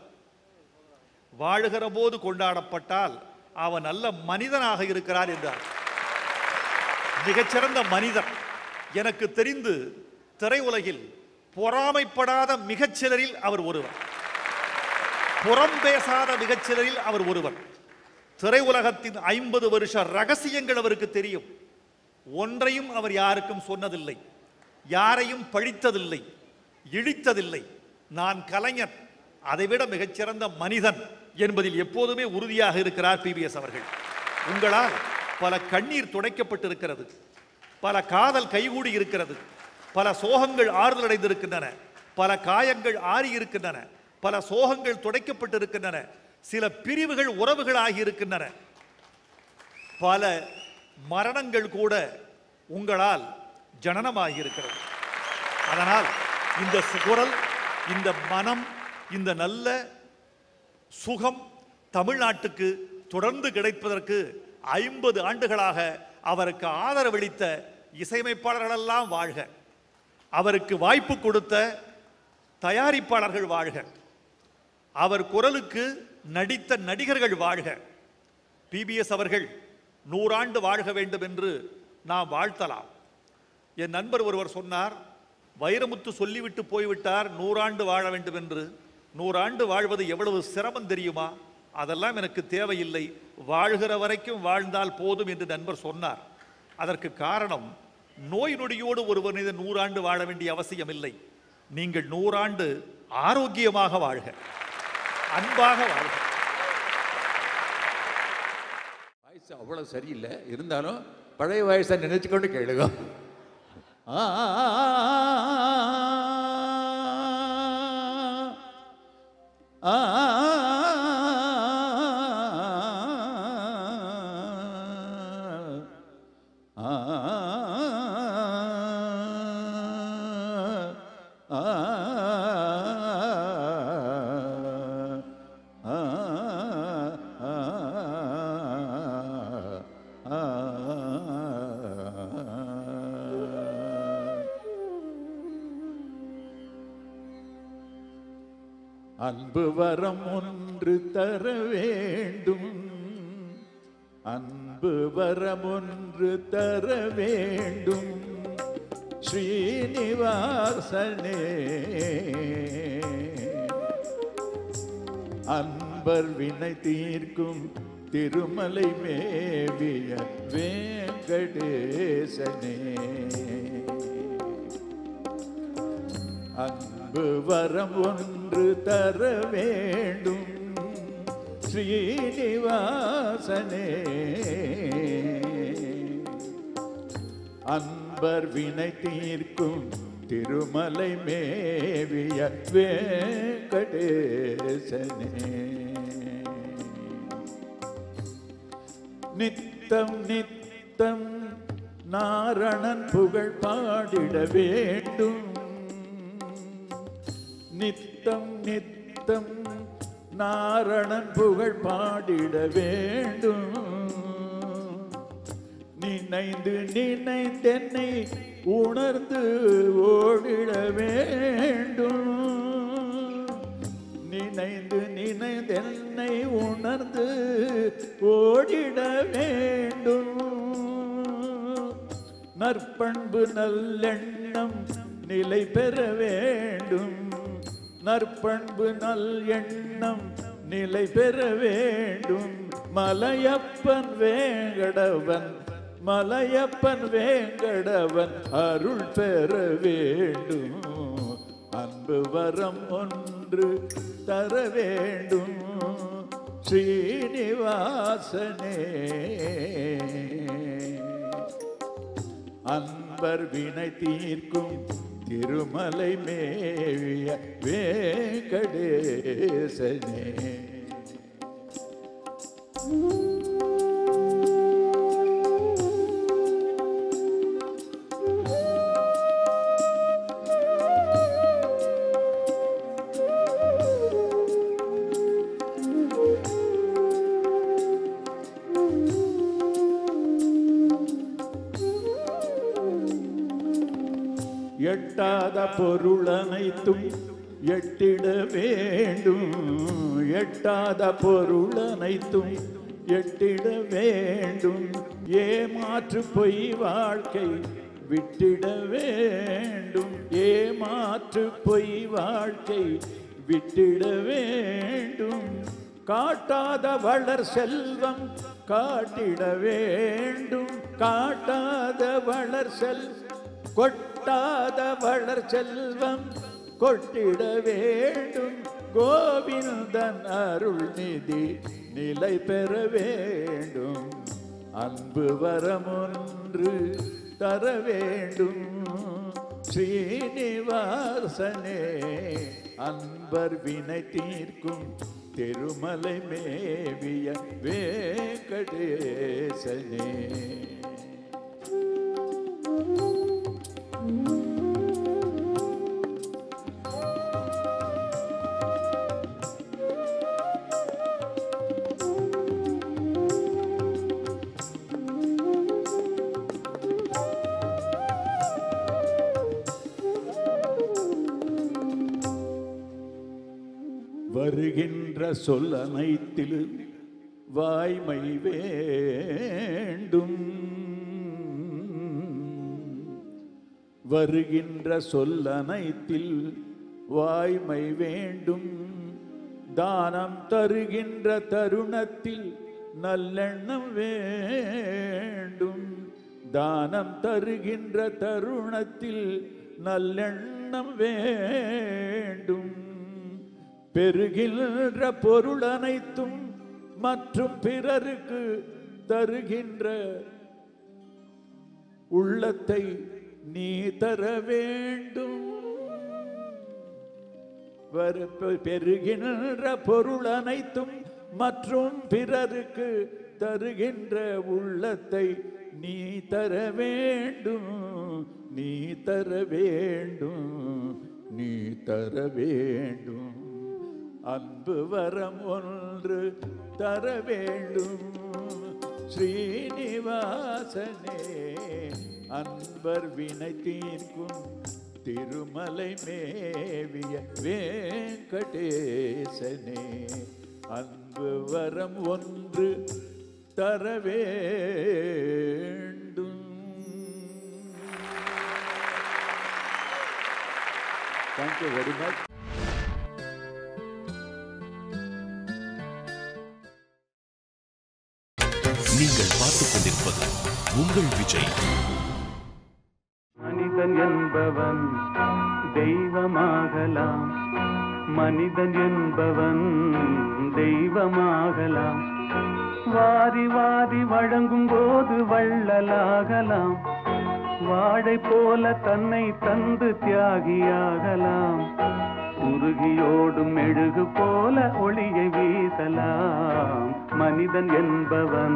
வாழுகிற போது கொண்டாடப்பட்டால் அவன் நல்ல மனிதனாக இருக்கிறார் என்று அர்த்தம் மிகச்சிறந்த மனிதன் எனக்கு தெரிந்து திரையுலகில் பொறாமைப்படாத மிகச்சிலரில் அவர் ஒருவர் புறம் பேசாத மிகச்சிலரில் அவர் ஒருவர் திரையுலகத்தின் ஐம்பது வருஷ ரகசியங்கள் அவருக்கு தெரியும் ஒன்றையும் அவர் யாருக்கும் சொன்னதில்லை யாரையும் பழித்ததில்லை இழித்ததில்லை நான் கலைஞர் அதைவிட மிகச்சிறந்த மனிதன் என்பதில் எப்போதுமே உறுதியாக இருக்கிறார் பிபிஎஸ் அவர்கள் உங்களால் பல கண்ணீர் துடைக்கப்பட்டிருக்கிறது பல காதல் கைகூடி இருக்கிறது பல சோகங்கள் ஆறுதல் அடைந்திருக்கின்றன பல காயங்கள் ஆறி இருக்கின்றன பல சோகங்கள் துடைக்கப்பட்டிருக்கின்றன சில பிரிவுகள் உறவுகள் ஆகியிருக்கின்றன பல மரணங்கள் கூட உங்களால் ஜனனமாகி இருக்கிறது அதனால் இந்த குரல் இந்த மனம் இந்த நல்ல சுகம் தமிழ்நாட்டுக்கு தொடர்ந்து கிடைப்பதற்கு ஐம்பது ஆண்டுகளாக அவருக்கு ஆதரவளித்த இசையமைப்பாளர்களெல்லாம் வாழ்க அவருக்கு வாய்ப்பு கொடுத்த தயாரிப்பாளர்கள் வாழ்க அவர் குரலுக்கு நடித்த நடிகர்கள் வாழ்க பிபிஎஸ் அவர்கள் நூறாண்டு வாழ்க வேண்டும் என்று நாம் வாழ்த்தலாம் என் நண்பர் ஒருவர் சொன்னார் வைரமுத்து சொல்லிவிட்டு போய்விட்டார் நூறாண்டு வாழ வேண்டும் என்று நூறாண்டு வாழ்வது எவ்வளவு சிரமம் தெரியுமா அதெல்லாம் எனக்கு தேவையில்லை வாழ்கிற வரைக்கும் வாழ்ந்தால் போதும் என்று நண்பர் சொன்னார் அதற்கு காரணம் நோய் நொடியோடு ஒரு மனிதன் நூறாண்டு வாழ வேண்டிய அவசியம் இல்லை நீங்கள் நூறாண்டு ஆரோக்கியமாக வாழ்க அன்பாக வாழ்க வாய்ஸ் அவ்வளோ சரியில்லை இருந்தாலும் பழைய வாய்ஸை நினைச்சுக்கொண்டு கேளுங்க ஆ, ஆ, ஆ, ஆ, ஆ, ஆ, ஆ, ஆ, அன்பு வரம் ஒன்று தர வேண்டும் அன்பு வரம் ஒன்று தர வேண்டும் ஸ்ரீனிவாசனே அன்பர் வினை தீர்க்கும் திருமலை மேவிய வேங்கடேசனே அன்பு வரம் ஒன்று தர வேண்டும் ஸ்ரீனிவாசனே அன்பர் வினை தீர்க்கும் திருமலை மேவிய வேங்கடேசனே நித்தம் நித்தம் நாரணன் புகழ் பாடிட வேண்டும் நித்தம் நித்தம் நாரணன் புகழ் பாடிட வேண்டும் நினைந்து நினைந்தென்னை உணர்ந்து ஓடிட வேண்டும் நினைந்து நினைந்தென்னை உணர்ந்து ஓடிட வேண்டும் நற்பண்பு நல்லெண்ணம் நிலை பெற வேண்டும் நற்பண்பு நல் எண்ணம் நிலை பெற வேண்டும் மலையப்பன் வேங்கடவன் மலையப்பன் வேங்கடவன் அருள் பெற வேண்டும் அன்பு வரம் ஒன்று தர வேண்டும் ஸ்ரீனிவாசனே அன்பர் வினை தீர்க்கும் திருமலை மேவிய வேங்கடேசனே எட்டாத பொருள் அனைத்தும் எட்டிட வேண்டும் எட்டாத பொருள் அனைத்தும் எட்டிட வேண்டும் ஏமாற்று பொய் வாழ்க்கை விட்டிட வேண்டும் ஏமாற்று பொய் வாழ்க்கை விட்டிட வேண்டும் காட்டாத வளர் செல்வம் காட்டிட வேண்டும் காட்டாத வளர் செல் கொட்டாத வளர் செல்வம் கொட்டிட வேண்டும் கோவிந்தன் அருள் நிதி நிலை பெற வேண்டும் அன்பு வரமொன்று தர வேண்டும் ஸ்ரீனிவாசனே அன்பர் வினை தீர்க்கும் திருமலை மேவிய வேங்கடேசனே வருகின்ற சொல் அனைத்திலும் வாய்மை வேண்டும் வருகின்ற சொல் அனைத்தில் வாய்மை வேண்டும் தானம் தருகின்ற தருணத்தில் நல்லெண்ணம் வேண்டும் தானம் தருகின்ற தருணத்தில் நல்லெண்ணம் வேண்டும் பெறுகின்ற பொருள் அனைத்தும் மற்றும் பிறருக்கு தருகின்ற உள்ளத்தை நீ தர வேண்டும் வரு- பெறுகின்ற பொருள் அனைத்தும் மற்றும் பிறருக்கு தருகின்ற உள்ளத்தை நீ தர வேண்டும் நீ தர வேண்டும் நீ தர வேண்டும் அன்பு வரம் ஒன்று தர வேண்டும் ஸ்ரீனிவாசனே அன்பர் வினை தீர்க்கும் திருமலை மேவிய வேங்கடேசனே அன்பு வரம் ஒன்று தர வேண்டும் தேங்க்யூ வெரி மச் நீங்கள் பார்த்துக் கொண்டிருப்பது உங்கள் விஜய் மனிதன் என்பவன் தெய்வமாகலாம் மனிதன் என்பவன் தெய்வமாகலாம் வாரி வாரி வழங்கும் போது வள்ளலாகலாம் வாழை போல தன்னை தந்து தியாகியாகலாம் உருகியோடும் மெழுகு போல ஒளியை வீசலாம் மனிதன் என்பவன்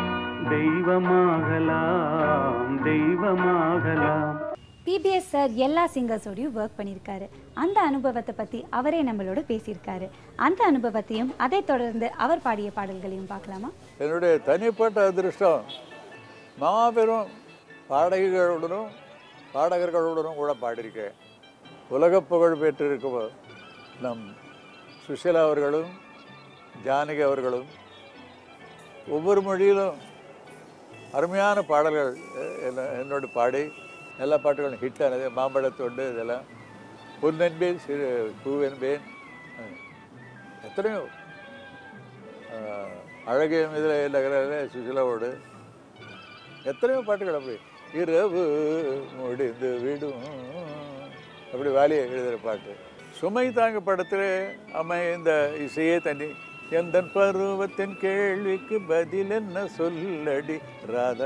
தெய்வமாகலாம் தெய்வமாகலாம் பிபிஎஸ் சார் எல்லா சிங்கர்ஸோடையும் ஒர்க் பண்ணியிருக்காரு அந்த அனுபவத்தை பற்றி அவரே நம்மளோட பேசியிருக்காரு அந்த அனுபவத்தையும் அதைத் தொடர்ந்து அவர் பாடிய பாடல்களையும் பார்க்கலாமா என்னுடைய தனிப்பட்ட அதிர்ஷ்டம் மாபெரும் பாடகிகளுடனும் பாடகர்களுடனும் கூட பாடியிருக்கேன் உலக புகழ் பெற்றிருக்கும் நம் சுஷீலா அவர்களும் ஜானகி அவர்களும் ஒவ்வொரு மொழியிலும் அருமையான பாடல்கள் எ- என்ன- என்னோடு பாடி எல்லா பாட்டுகளும் ஹிட் ஆனது மாம்பழத்தொண்டு இதெல்லாம் பொன்னென்பேன் சிறு பூவென்பேன் அஹ், எத்தனையோ அஹ், அழகிய இதில் நகரில் சுசிலாவோடு எத்தனையோ பாட்டுகள் அப்படி இரவு முடிந்து விடும் அப்படி வாலியை எழுதுகிற பாட்டு சுமை தாங்க படத்தில் அம்மை இந்த இசையே தண்ணி எந்த பருவத்தின் கேள்விக்கு பதில் என்ன சொல்லடி ராதா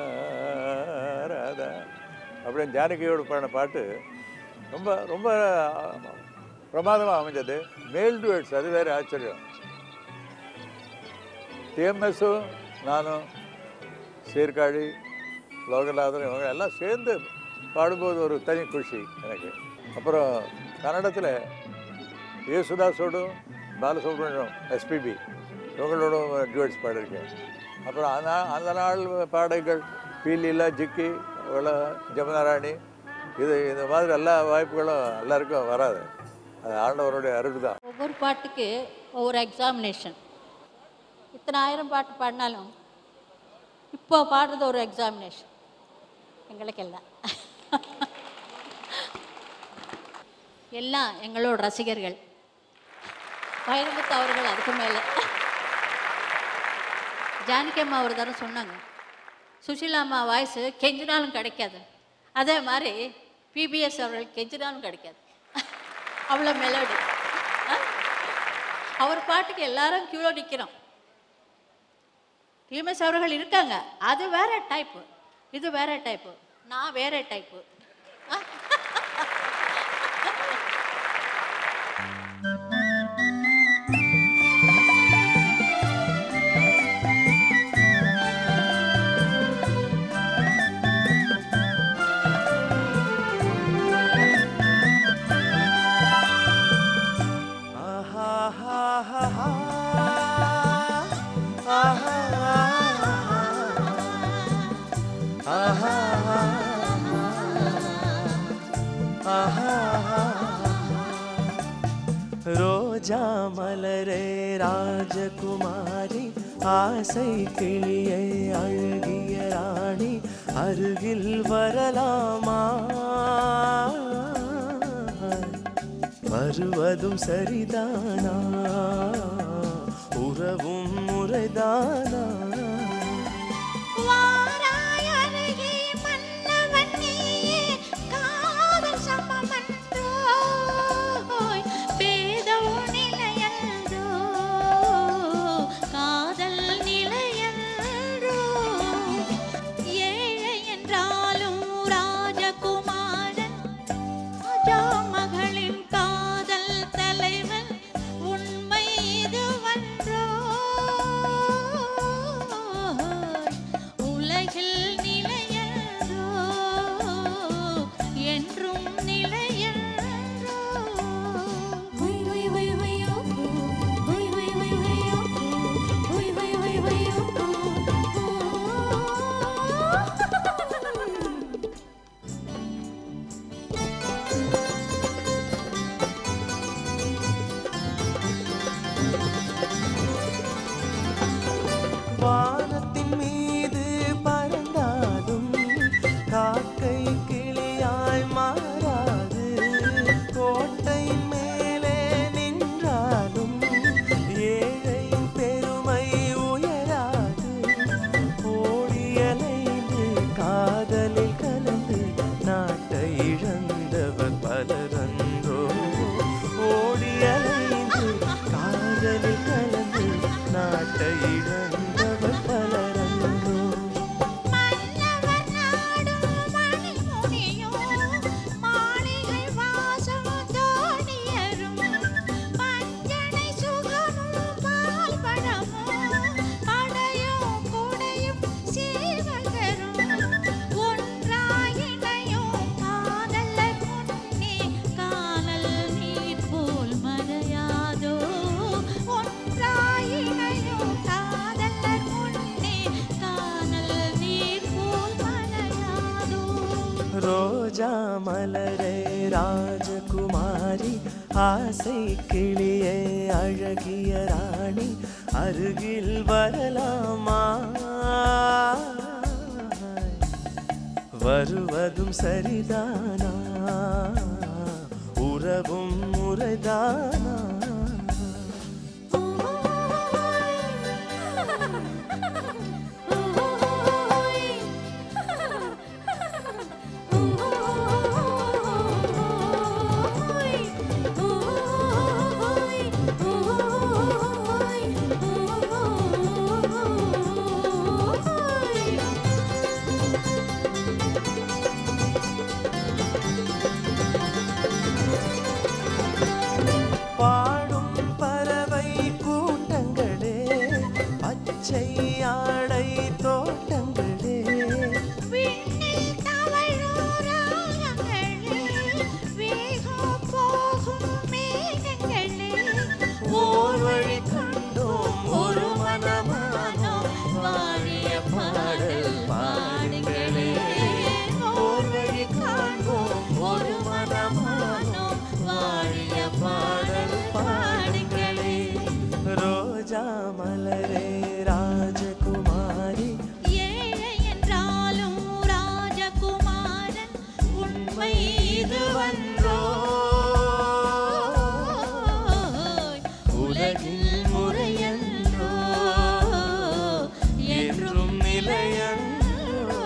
ராதா அப்படின்னு ஜானகியோட பாடின பாட்டு ரொம்ப ரொம்ப பிரமாதமாக அமைஞ்சது மேல் டுவேட்ஸ் அது வேறு ஆச்சரியம் டிஎம்எஸும் நானும் சீர்காழி லோகநாதன் இவங்க எல்லாம் சேர்ந்து பாடும்போது ஒரு தனி குஷி எனக்கு அப்புறம் கன்னடத்தில் யேசுதாஸோடும் பாலசுப்ரமணியம் எஸ்பிபி இவங்களோடும் டுவெட்ஸ் பாடியிருக்கேன் அப்புறம் அந்த அந்த நாள் பாடல்கள் பீலிலா ஜிக்கி இவ்வளோ ஜமுனாராணி இது இந்த மாதிரி எல்லா வாய்ப்புகளும் எல்லாருக்கும் வராது அது ஆண்டவருடைய அருள் தான் ஒவ்வொரு பாட்டுக்கு ஒவ்வொரு எக்ஸாமினேஷன் இத்தனை ஆயிரம் பாட்டு பாடினாலும் இப்போ பாடுறது ஒரு எக்ஸாமினேஷன் எங்களுக்கெல்லாம் எல்லாம் எங்களோட ரசிகர்கள் வைரமுத்து அவர்கள் அதுக்கு மேலே ஜானகி அம்மா ஒரு தடவை சொன்னாங்க சுஷீலா அம்மா வாய்ஸு கெஞ்சினாலும் கிடைக்காது அதே மாதிரி பிபிஎஸ் அவர்கள் கெஞ்சினாலும் கிடைக்காது அவ்வளோ மெலோடி அவர் பாட்டுக்கு எல்லாரும் கியூல நிற்கிறோம் டிஎம்எஸ் அவர்கள் இருக்காங்க அது வேற டைப்பு இது வேற டைப்பு நான் வேற டைப்பு ரோஜா மலரே ராஜகுமாரி ஆசை கிளியை அழகிய ராணி அருகில் வரலாமா வருவதும் சரிதானா உறவும் முறைதானா வாராய் அருகே மன்னவன் நீயே, காதல் சமமன்றோய், பேதோ நிலையன்றோ, காதல் நிலையன்றோ. ஏழை என்றாலும் ராஜகுமாரன், ராஜா மகளின் காதல் தலைவன் உண்மை இதுவன்றோ மண்ணில் கலந்து நாட்டை இழந்தவர் பலரன்றோ மன்னவர் நாடும் மணிமுடியும் மாளிகை வாசம் தோணியரும் பஞ்சனை சுகமும் பால் பழமும் படையும் குடையும் சீவகரும் ஒன்றாயினையும் காதலர் முன்னே காணல் நீர் போல் மறையாதோ ஒன்றாயினையும் காதலர் முன்னே காணல் நீர் போல் மறையாதோ ரோஜா மலரே ராஜகுமாரி ஆசை கிளியே அழகிய ராணி அருகில் வரலாமா வருவதும் சரிதானா உறவும் முறைதானா பாடும் பறவை கூட்டங்களே பச்சை ஆடை தோட்டங்களே விண்ணில் தவழும் ராகங்களே, வேகம் போகும் மேகங்களே, ஓர் வழி கண்டோம் ஒரு மனமானோம் வாழிய பாடல் பாடுங்களே ஓர் வழி காண்போம் ஒரு மனமானோம் வாழிய பாடல் பாடுங்களே ரோஜா மலரே ராஜகுமாரி ஏழை என்றாலும் ராஜகுமாரன் உண்மை இதுவன்றோ உலகில் முறையன்றோ என்றும் நிலையன்றோ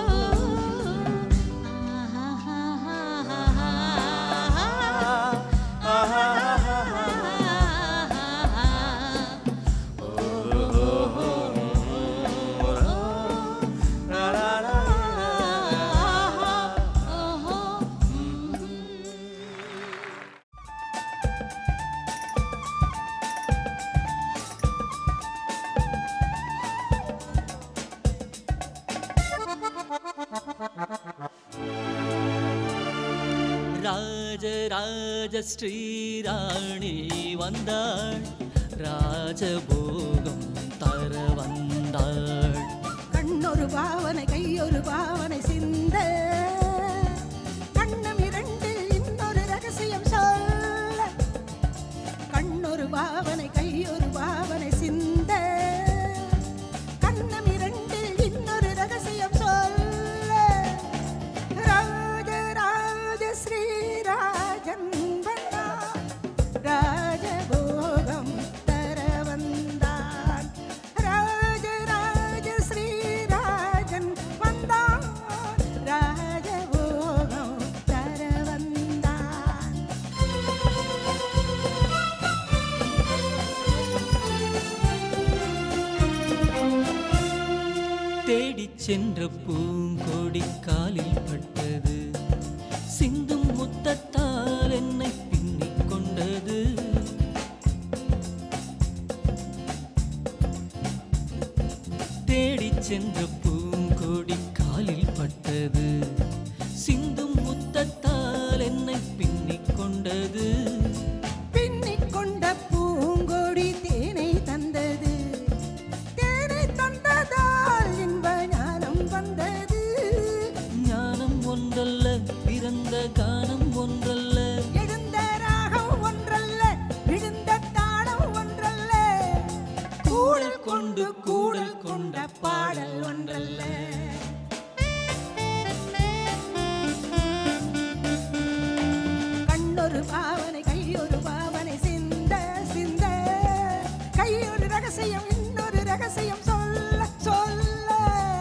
ராஜராஜ ஸ்ரீராணி வந்தாள் ராஜபோகம் தர வந்தாள் கண்ணொரு பாவனை கையொரு பாவனை சிந்த கண்ணம் இரண்டில் இன்னொரு ரகசியம் சொல்ல கண்ணொரு பாவனை கையொரு பாவனை சிந்த கண்ணம் இரண்டில் இன்னொரு ரகசியம் சொல்ல ராஜ ராஜ ஸ்ரீராஜன் வந்தான் ராஜபோகம் தர வந்தான் ராஜ ராஜ ஸ்ரீராஜன் வந்தான் ராஜபோகம் தர வந்தான் தேடிச் சென்ற பூங்கொடி காலில் பட்டது சிந்தும் முத்தத்தால் என்னை பின்னிக் கொண்டது தேடிச் சென்ற பூங்கொடி காலில் பட்டது சிந்தும் முத்தத்தால் என்னை பின்னிக் கொண்டது பின்னிக் கொண்ட பூங்கொடி தேனை தந்தது தேனை தந்ததால் இன்ப ஞானம் வந்தது ஞானம் ஒன்றல்ல பிறந்த கானம் ஒன்றல்ல எழுந்த ராகம் ஒன்றல்ல விழுந்த தாளம் ஒன்றல்ல கூடல் கொண்டு கூடல் கொண்ட பாடல் ஒன்றல்ல கண்ணொரு பாவனை கையொரு பாவனை சிந்த சிந்த கையொரு ரகசியம் இன்னொரு ரகசியம் சொல்ல சொல்ல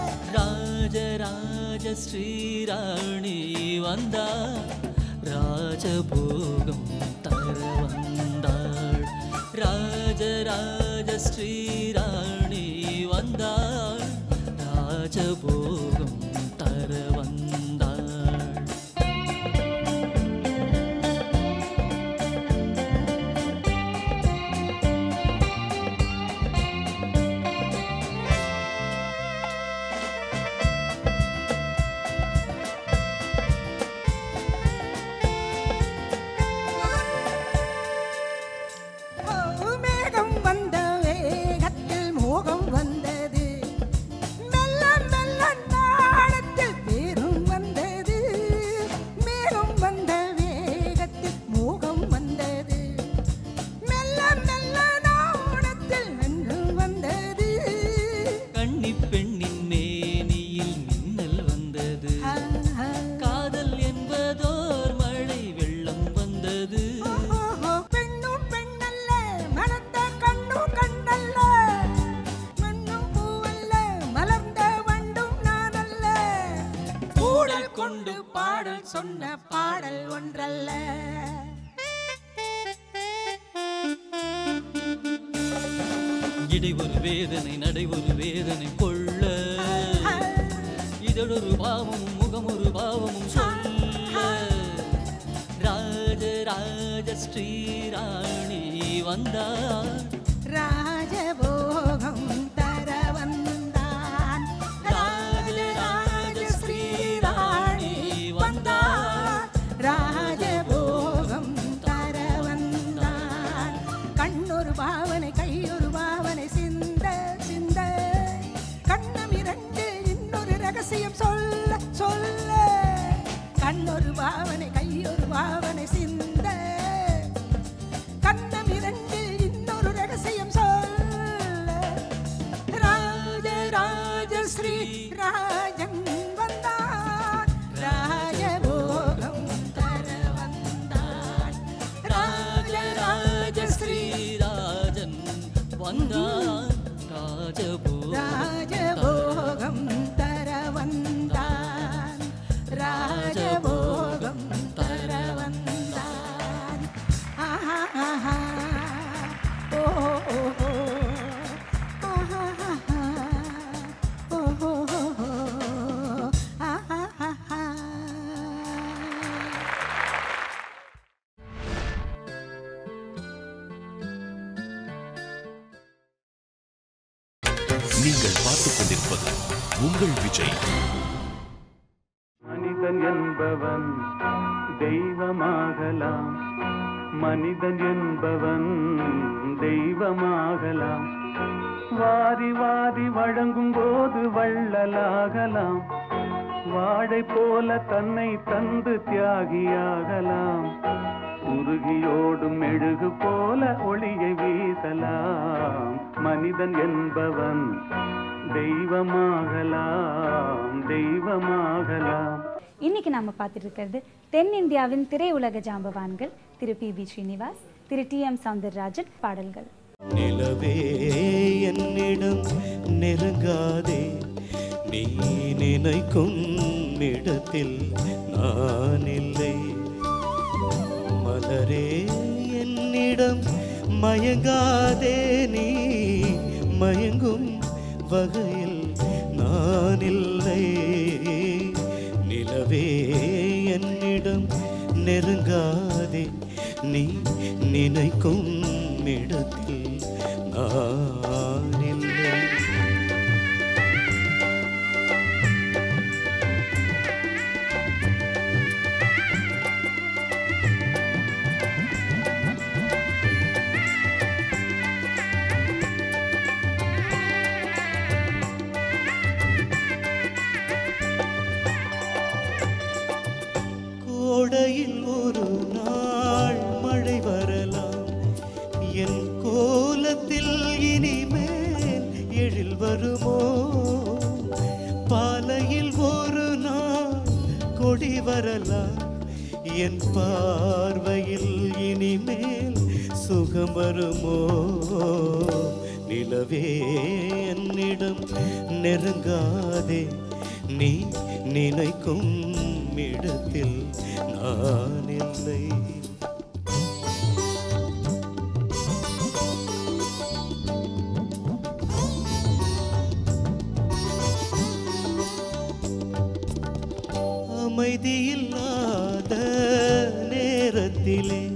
ராஜராஜ ஸ்ரீராணி வந்தாள் ராஜபோகம் தர வந்தாள் ராஜராஜ ஸ்ரீராணி வந்தாள் ராஜபோகம் தர வந்தாள் மேகம் வந்த வேகத்தில் மோகம் வந்தது மெல்ல மெல்ல நாளத்தில் பேரும் வந்தது மேகம் வந்த வேகத்தில் மோகம் வந்தது மெல்ல மெல்ல நாணத்தில் நன்றும் வந்தது கன்னி பெண்ணின் மேனியில் மின்னல் வந்தது காதல் என்பதோர் மழை வெள்ளம் வந்தது ஓஹோ, பெண்ணும் பெண்ணல்ல மலர்ந்த கண்ணும் கண்ணல்ல மண்ணும் பூவல்ல மலர்ந்த வண்டும் நானல்ல கூடல் கொண்டு பாடல் சொன்ன பாடல் ஒன்றல்ல இடை ஒரு வேதனை நடை ஒரு வேதனை கொள்ள இதழொரு பாவமும் முகம் ஒரு பாவமும் சொல்ல ராஜ ராஜ ஸ்ரீராணி வந்தாள் ராஜபோகம் தர வந்தான் ராஜ ராஜ ஸ்ரீராணி வந்தான் ராஜபோகம் தர வந்தான் கண்ணொரு பாவனை கையொரு பாவனை சிந்த சிந்த கண்ணம் இரண்டு இன்னொரு ரகசியம் சொல்ல சொல்ல கண்ணொரு பாவனை கையொரு பாவனை சிந்த கண்ணம் இரண்டு இன்னொரு ரகசியம் சொல்ல ராஜ ராஜ ஸ்ரீ ராஜன் வந்தான் ராஜபோகம் தர வந்தான் ராஜ ராஜ ஸ்ரீ ஸ்ரீராஜன் வந்தான் ராஜபோ ராஜபோகம் தர வந்தான் ராஜபோகம் தர வந்தான் ஆஹா ஆஹா ஓ ஓ ஓ ஆஹா ஆஹா ஓ ஓ ஓ ஆஹா ஆஹா நீங்கள் பார்த்துக் கொண்டிருப்பது உங்கள் விஜய் மனிதன் என்பவன் தெய்வமாகலாம் மனிதன் என்பவன் தெய்வமாகலாம் வாரி வாரி வழங்கும் போது வள்ளலாகலாம் வாழை போல தன்னை தந்து தியாகியாகலாம் உருகியோடும் மெழுகு போல ஒளியை வீசலாம் மனிதன் என்பவன் தெய்வமாகலாம் தெய்வமாகலாம் இன்னைக்கு நம்ம பார்த்துட்டு இருக்கிறது தென்னிந்தியாவின் திரையுலக ஜாம்பவான்கள் திரு பி பி ஸ்ரீனிவாஸ் திரு டி எம் சௌந்தரராஜன் பாடல்கள் நிலவே என்னிடம் நெருங்காதே நீ நினைக்கும் இடத்தில் நான் இல்லை மலரே என்னிடம் மயங்காதே நீ மயங்கும் வகையில் நான் இல்லை நிலவே என்னிடம் நெருங்காதே நீ நினைக்கும் இடத்தில் நான் இல்லை கோடையில் ஒரு நாள் மழை வரலாம் என் கோலத்தில் இனிமேல் எழில் வருமோ பாலையில் ஒரு நாள் கொடி வரலாம் என் பார்வையில் இனிமேல் சுகம் வருமோ நிலவே என்னிடம் நெருங்காதே நீ நினைக்கும் இடத்தில் நான் இல்லை அமைதியில்லாத நேரத்திலே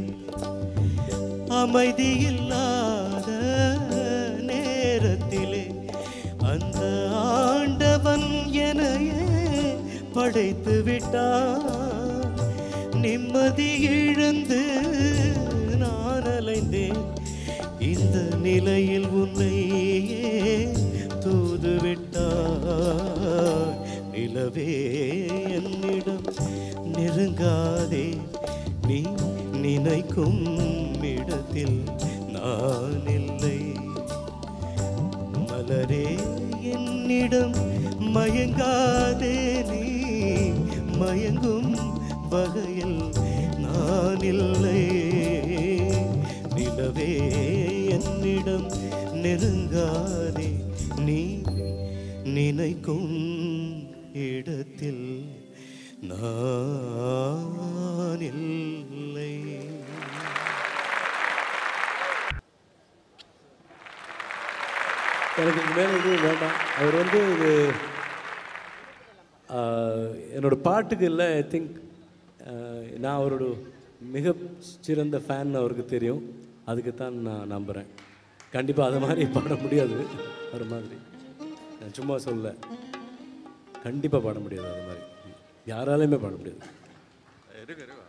அமைதியில்லாத நேரத்திலே அந்த ஆண்டவன் எனையே படைத்து விட்டான் நிம்மதி இழந்து நான் அலைந்தேன் இந்த நிலையில் உன்னையே தூது விட்டாய் நிலவே என்னிடம் நெருங்காதே நீ நினைக்கும் இடத்தில் நான் இல்லை மலரே என்னிடம் மயங்காதே நீ மயங்கும் வகையில் நான் இல்லை நிலவே என்னிடம் நெருங்காதே நீ நினைக்கும் இடத்தில் நான் இல்லை எனக்கு இதுக்கு மேலே எதுவும் வேண்டாம் அவர் வந்து இது ஆஹ், என்னோட பாட்டுக்கு இல்லை ஐ திங்க் நான் அவரோட மிக சிறந்த ஃபேன் அவருக்கு தெரியும் அதுக்கு தான் நான் நம்புகிறேன் கண்டிப்பாக அது மாதிரி பாட முடியாது ஒரு மாதிரி நான் சும்மா சொல்ல கண்டிப்பாக பாட முடியாது அது மாதிரி யாராலையுமே பாட முடியாது இருக்கு, இருக்கு.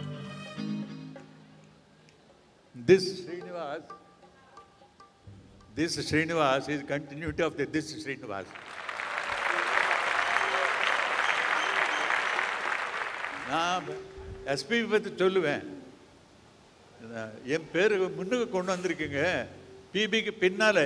This Srinivas, this Srinivas is continuity of the this Srinivas. நான் எஸ்பிபி பற்றி சொல்லுவேன் நான் என் பேர் முன்னுக்கு கொண்டு வந்திருக்கீங்க பிபிக்கு பின்னால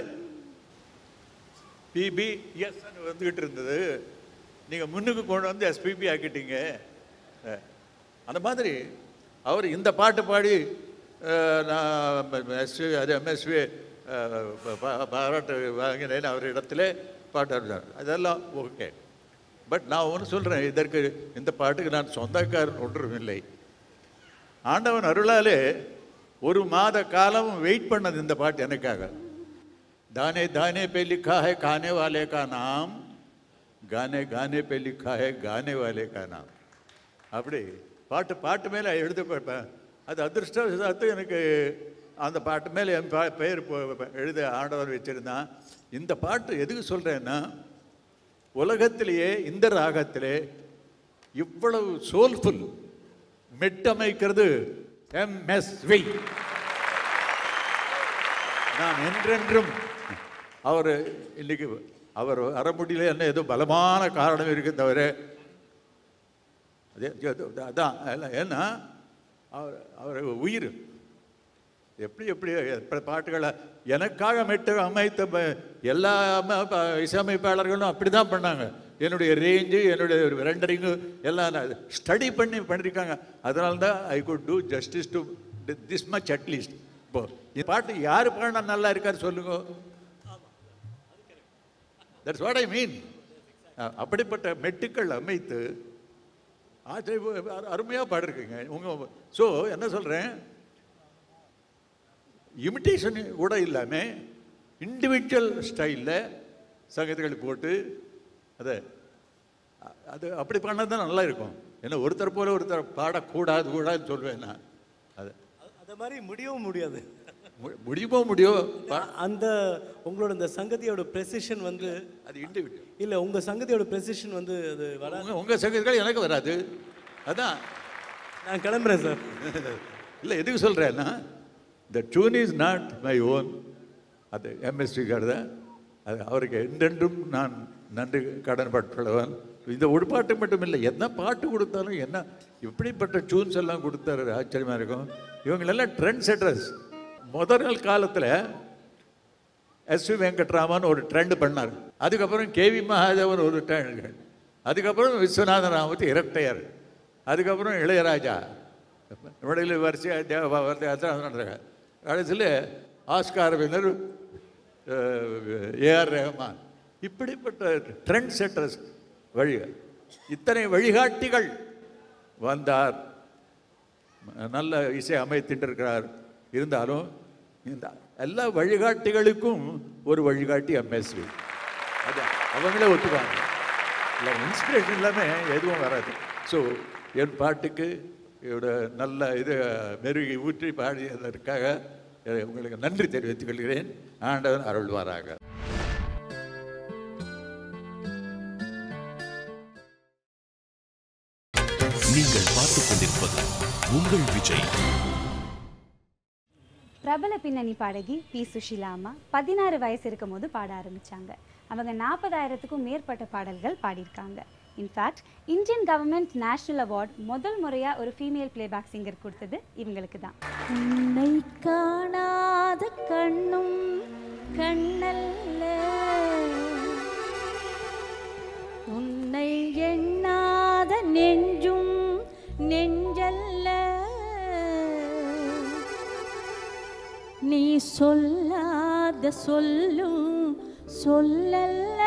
பிபி எஸ் வந்துக்கிட்டு இருந்தது நீங்கள் முன்னுக்கு கொண்டு வந்து எஸ்பிபி ஆக்கிட்டீங்க அஹ், அந்த மாதிரி அவர் இந்த பாட்டு பாடி அஹ், நான் எஸ்வி அது எம்எஸ்வி பாராட்டு வாங்கினேன் அவர் இடத்துல பாட்டு அறிஞ்சார் அதெல்லாம் ஓகே பட் நான் ஒன்று சொல்கிறேன் இதற்கு இந்த பாட்டுக்கு நான் சொந்தக்காரன் ஒன்றும் இல்லை ஆண்டவன் அருளாலே ஒரு மாத காலம் வெயிட் பண்ணது இந்த பாட்டு எனக்காக दाने दाने पे लिखा है खाने वाले का नाम गाने गाने पे लिखा है गाने वाले का नाम அப்படி பாட்டு பாட்டு மேலே எழுத பார்ப்பேன் அது அதிர்ஷ்டவசத்து எனக்கு அந்த பாட்டு மேலே என் பா- பெயர் போ- எழுத ஆண்டவர் வச்சிருந்தான் இந்த பாட்டு எதுக்கு சொல்கிறேன்னா உலகத்திலேயே இந்த ராகத்திலே இவ்வளவு சோல்ஃபுல் மெட்டமைக்கிறது எம்எஸ்வி நான் என்றென்றும் அவர் இன்னைக்கு அவர் வர முடியல என்ன ஏதோ பலமான காரணம் இருக்கு தவிர அதே அது- அதான் எல்லாம் ஏன்னா அவர் அவர் உயிர் எப்படி எப்படி எப்படி பாட்டுகளை எனக்காக மெட்டு அமைத்த ப- எல்லா அம- ப- இசையமைப்பாளர்களும் அப்படி தான் பண்ணாங்க என்னுடைய ரேஞ்சு என்னுடைய ரெண்டரிங்கு எல்லாம் ஸ்டடி பண்ணி பண்ணியிருக்காங்க அதனால தான் I could do justice to this much at least இப்போ இந்த பாட்டு யார் பாடினா நல்லா இருக்காரு சொல்லுங்க தட்ஸ் வாட் ஐ மீன் அப்படிப்பட்ட மெட்டுக்கள் அமைத்து அருமையாக பாடிருக்கீங்க உங்கள் ஸோ என்ன சொல்கிறேன் இமிட்டேஷன் கூட இல்லாமல் இண்டிவிஜுவல் ஸ்டைலில் சங்கீதங்கள் போட்டு அதை அ- அது அப்படி பண்ணால் தான் நல்லா இருக்கும் ஏன்னா ஒருத்தர் போல ஒருத்தர் பாடக்கூடாது கூடாதுன்னு சொல்லுவேன் நான் அது அது மாதிரி முடியவும் முடியாது மு- முடியுமோ முடியும் அந்த உங்களோட இந்த சங்கதியோட ப்ரெசிஷன் வந்து அது இண்டிவிஜுவல் இல்லை உங்கள் சங்கதியோட ப்ரெசிஷன் வந்து அது வராது உங்க உங்கள் சங்கீதங்கள் எனக்கு வராது அதான் நான் கிளம்புறேன் சார் இல்லை எதுக்கு சொல்கிறேன்னா the tune is not my own அது எம்எஸ்டி தான் அது அவருக்கு என்றென்றும் நான் நன்றி கடன்பட்டுள்ளவன் இந்த ஒரு பாட்டு மட்டும் இல்லை என்ன பாட்டு கொடுத்தாலும் என்ன இப்படிப்பட்ட டியூன்ஸ் எல்லாம் கொடுத்தாரு ஆச்சரியமாக இருக்கும் இவங்களெல்லாம் ட்ரெண்ட் செட்டர்ஸ் முதல் நாள் காலத்தில் எஸ்வி வெங்கட்ராமன் ஒரு ட்ரெண்ட் பண்ணார் அதுக்கப்புறம் கேவி மகாதேவன் ஒரு ட்ரெண்ட் அதுக்கப்புறம் விஸ்வநாதன் ராமத்து இரட்டையர் அதுக்கப்புறம் இளையராஜா இடையில வரிசையாக தேவ நடந்தாங்க கடைசியில் ஆஸ்கார் வினர் ஏஆர் ரஹ்மான் இப்படிப்பட்ட ட்ரெண்ட் செட்டர்ஸ் வழி இத்தனை வழிகாட்டிகள் வந்தார் நல்ல இசை அமைத்திட்டிருக்கிறார் இருந்தாலும் இந்த எல்லா வழிகாட்டிகளுக்கும் ஒரு வழிகாட்டி எம்எஸ்வி அது அவங்களே ஒத்துப்பாங்க இல்லை இன்ஸ்பிரேஷன் இல்லாமல் எதுவும் வராது ஸோ என் பாட்டுக்கு இவரோட நல்ல இது மெருகி ஊற்றி பாடியதற்காக அஹ், உங்களுக்கு நன்றி தெரிவித்துக் கொள்கிறேன் ஆண்டவன் அருள்வாராக நீங்கள் பார்த்துக் கொண்டிருப்பது உங்கள் விஜய் பிரபல பின்னணி பாடகி பி சுஷீலா அம்மா பதினாறு வயசு இருக்கும் போது பாட ஆரம்பிச்சாங்க அவங்க நாற்பதாயிரத்துக்கும் மேற்பட்ட பாடல்கள் பாடியிருக்காங்க in fact Indian government national award முதல் முறையாக ஒரு ஃபீமேல் பிளேபேக் சிங்கர் கொடுத்தது இவங்களுக்கு தான் உன்னை காணாத கண்ணும் கண்ணல்ல உன்னை எண்ணாத நெஞ்சும் நெஞ்சல்ல நீ சொல்லாத சொல்லும் சொல்லல்ல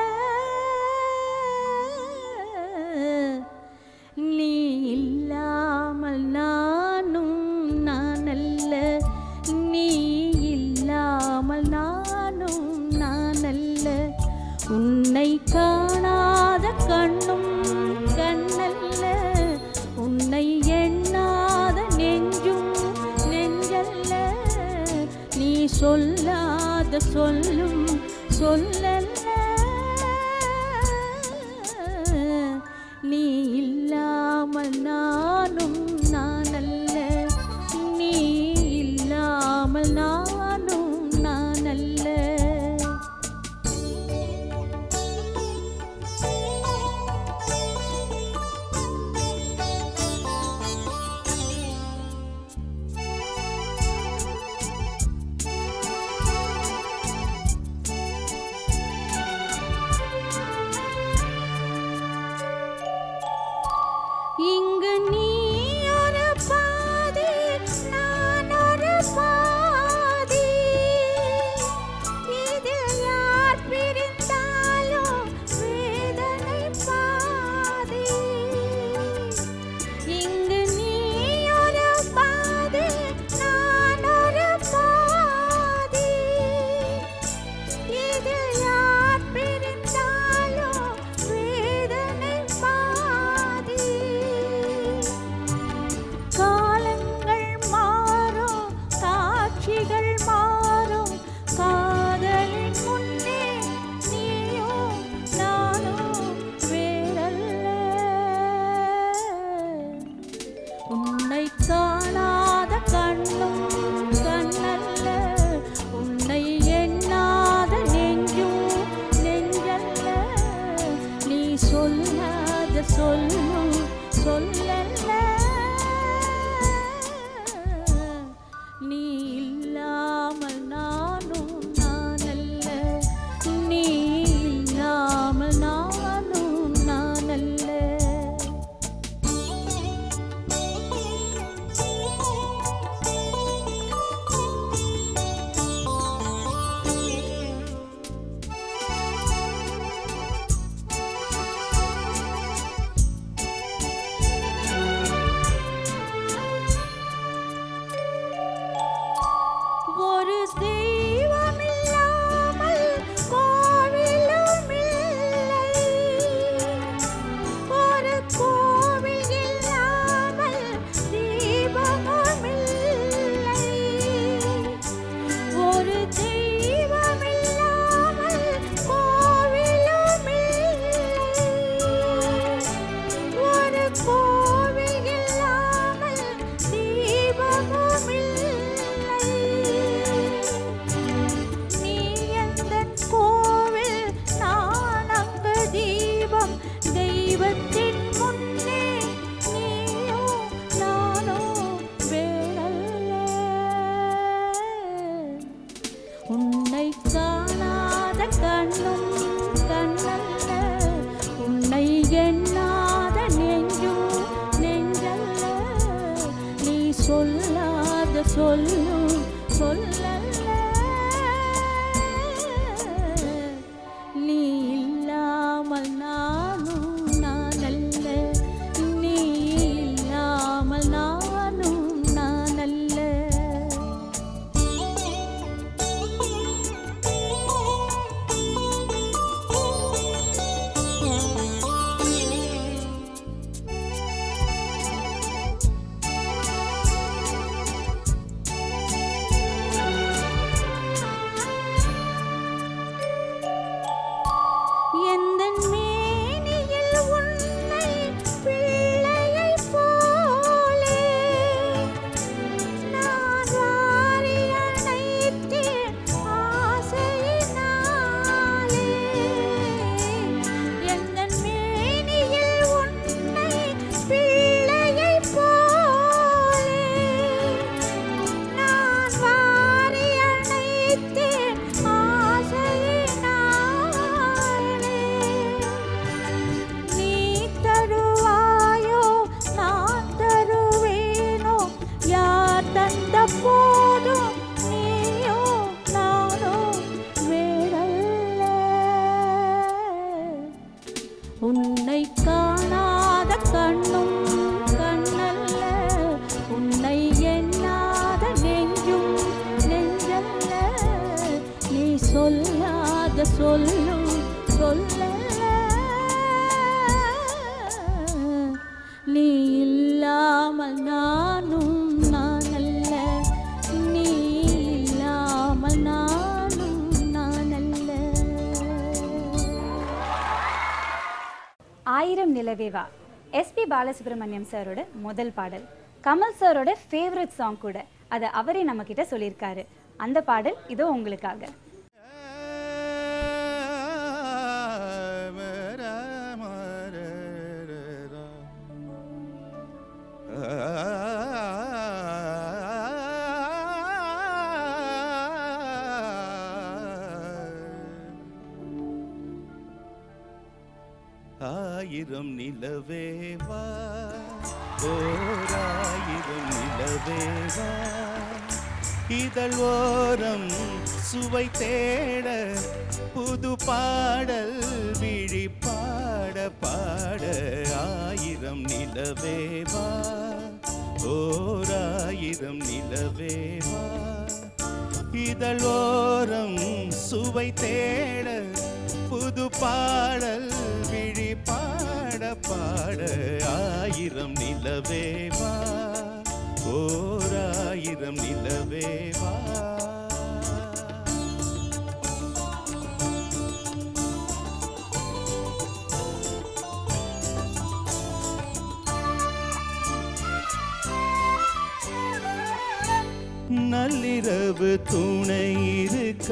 நீ இல்லாமல் நானும் நான் அல்ல நீ இல்லாமல் நானும் நான் அல்ல உன்னை காணாத கண்ணும் கண்ணல்ல உன்னை எண்ணாத நெஞ்சும் நெஞ்சல்ல நீ சொல்லாத சொல்லும் சொல்லல்ல நீ இல்லாமல் நானும் நான் அல்ல நீ இல்லாமல் நானும் நான் அல்ல இந்த சொல்லும் சொல்லல நீ இல்லாமல் நானும் நான் அல்ல நீ இல்லாமல் நானும் நான் அல்ல ஆயிரம் நிலவேவா எஸ்பி பாலசுப்ரமணியம் சாரோட முதல் பாடல் கமல் சாரோட ஃபேவரட் சாங் கூட அதை அவரே நம்ம கிட்ட சொல்லியிருக்காரு அந்த பாடல் இதோ உங்களுக்காக ஆயிரம் நிலவேவா ஓராயிரம் நிலவேவா இதழ் ஓரம் சுவை தேட புது பாடல் விழி பாட பாட ஆயிரம் நிலவேவா ஓராயிரம் நிலவேவா இதழ் ஓரம் சுவை தேட புது பாடல் விழி பாட பாட ஆயிரம் நிலவேவா ஓராயிரம் நிலவேவா நள்ளிரவு துணை இருக்க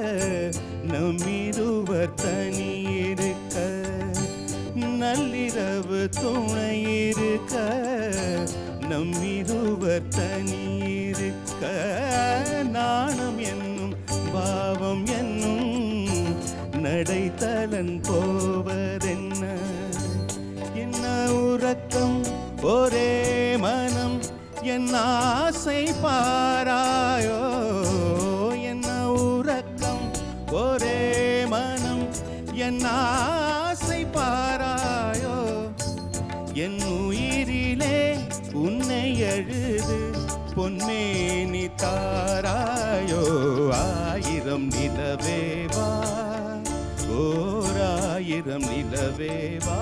நம்மிருவர் தனி இருக்க நள்ளிரவு துணை இருக்க நம்மிருவர் தனி இருக்க நாணம் என்னும் பாவம் என்னும் நடைத்தலன் போவதென்ன என்ன உறக்கம் ஒரே மனம் என் ஆசை பாராயோ என்ன உறக்கம் ஒரே மனம் என் ஆசை பாராயோ என் உயிரிலே உன்னை எழுது பொன்மேனி தாராயோ ஆயிரம் நிலவேவா ஓராயிரம் நிலவேவா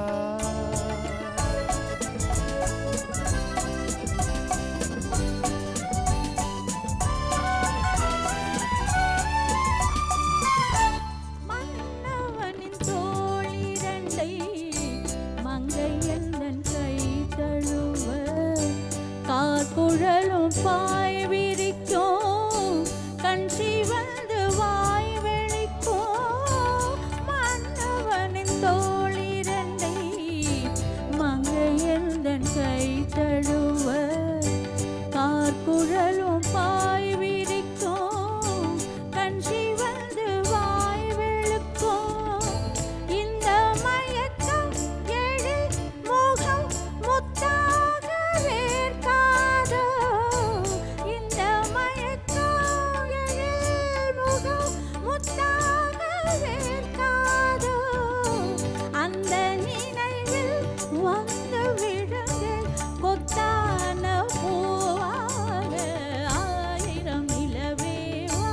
மன்னவனின் தோளிரண்டை மங்கை எந்தன் கை தழுவ கார்குழலும் பாய் விரிக்கும் கண் சிவந்து வாய் வெளிக்கும் மன்னவனின் தோளிரண்டை மங்கை எந்தன் கை தழுவ கார்குழலும் பாய் விரிக்கும் கண் சிவந்து வாய் வெளுக்கும் இந்த மயக்கம் எழு முகம் முத்தாக வேர்க்காதோ இந்த மயக்கம் எழு முகம் முத்தாக வேர்க்காதோ அந்த நினைவில் வந்து விழுந்து கொத்தான பூவாக ஆயிரம் நிலவேவா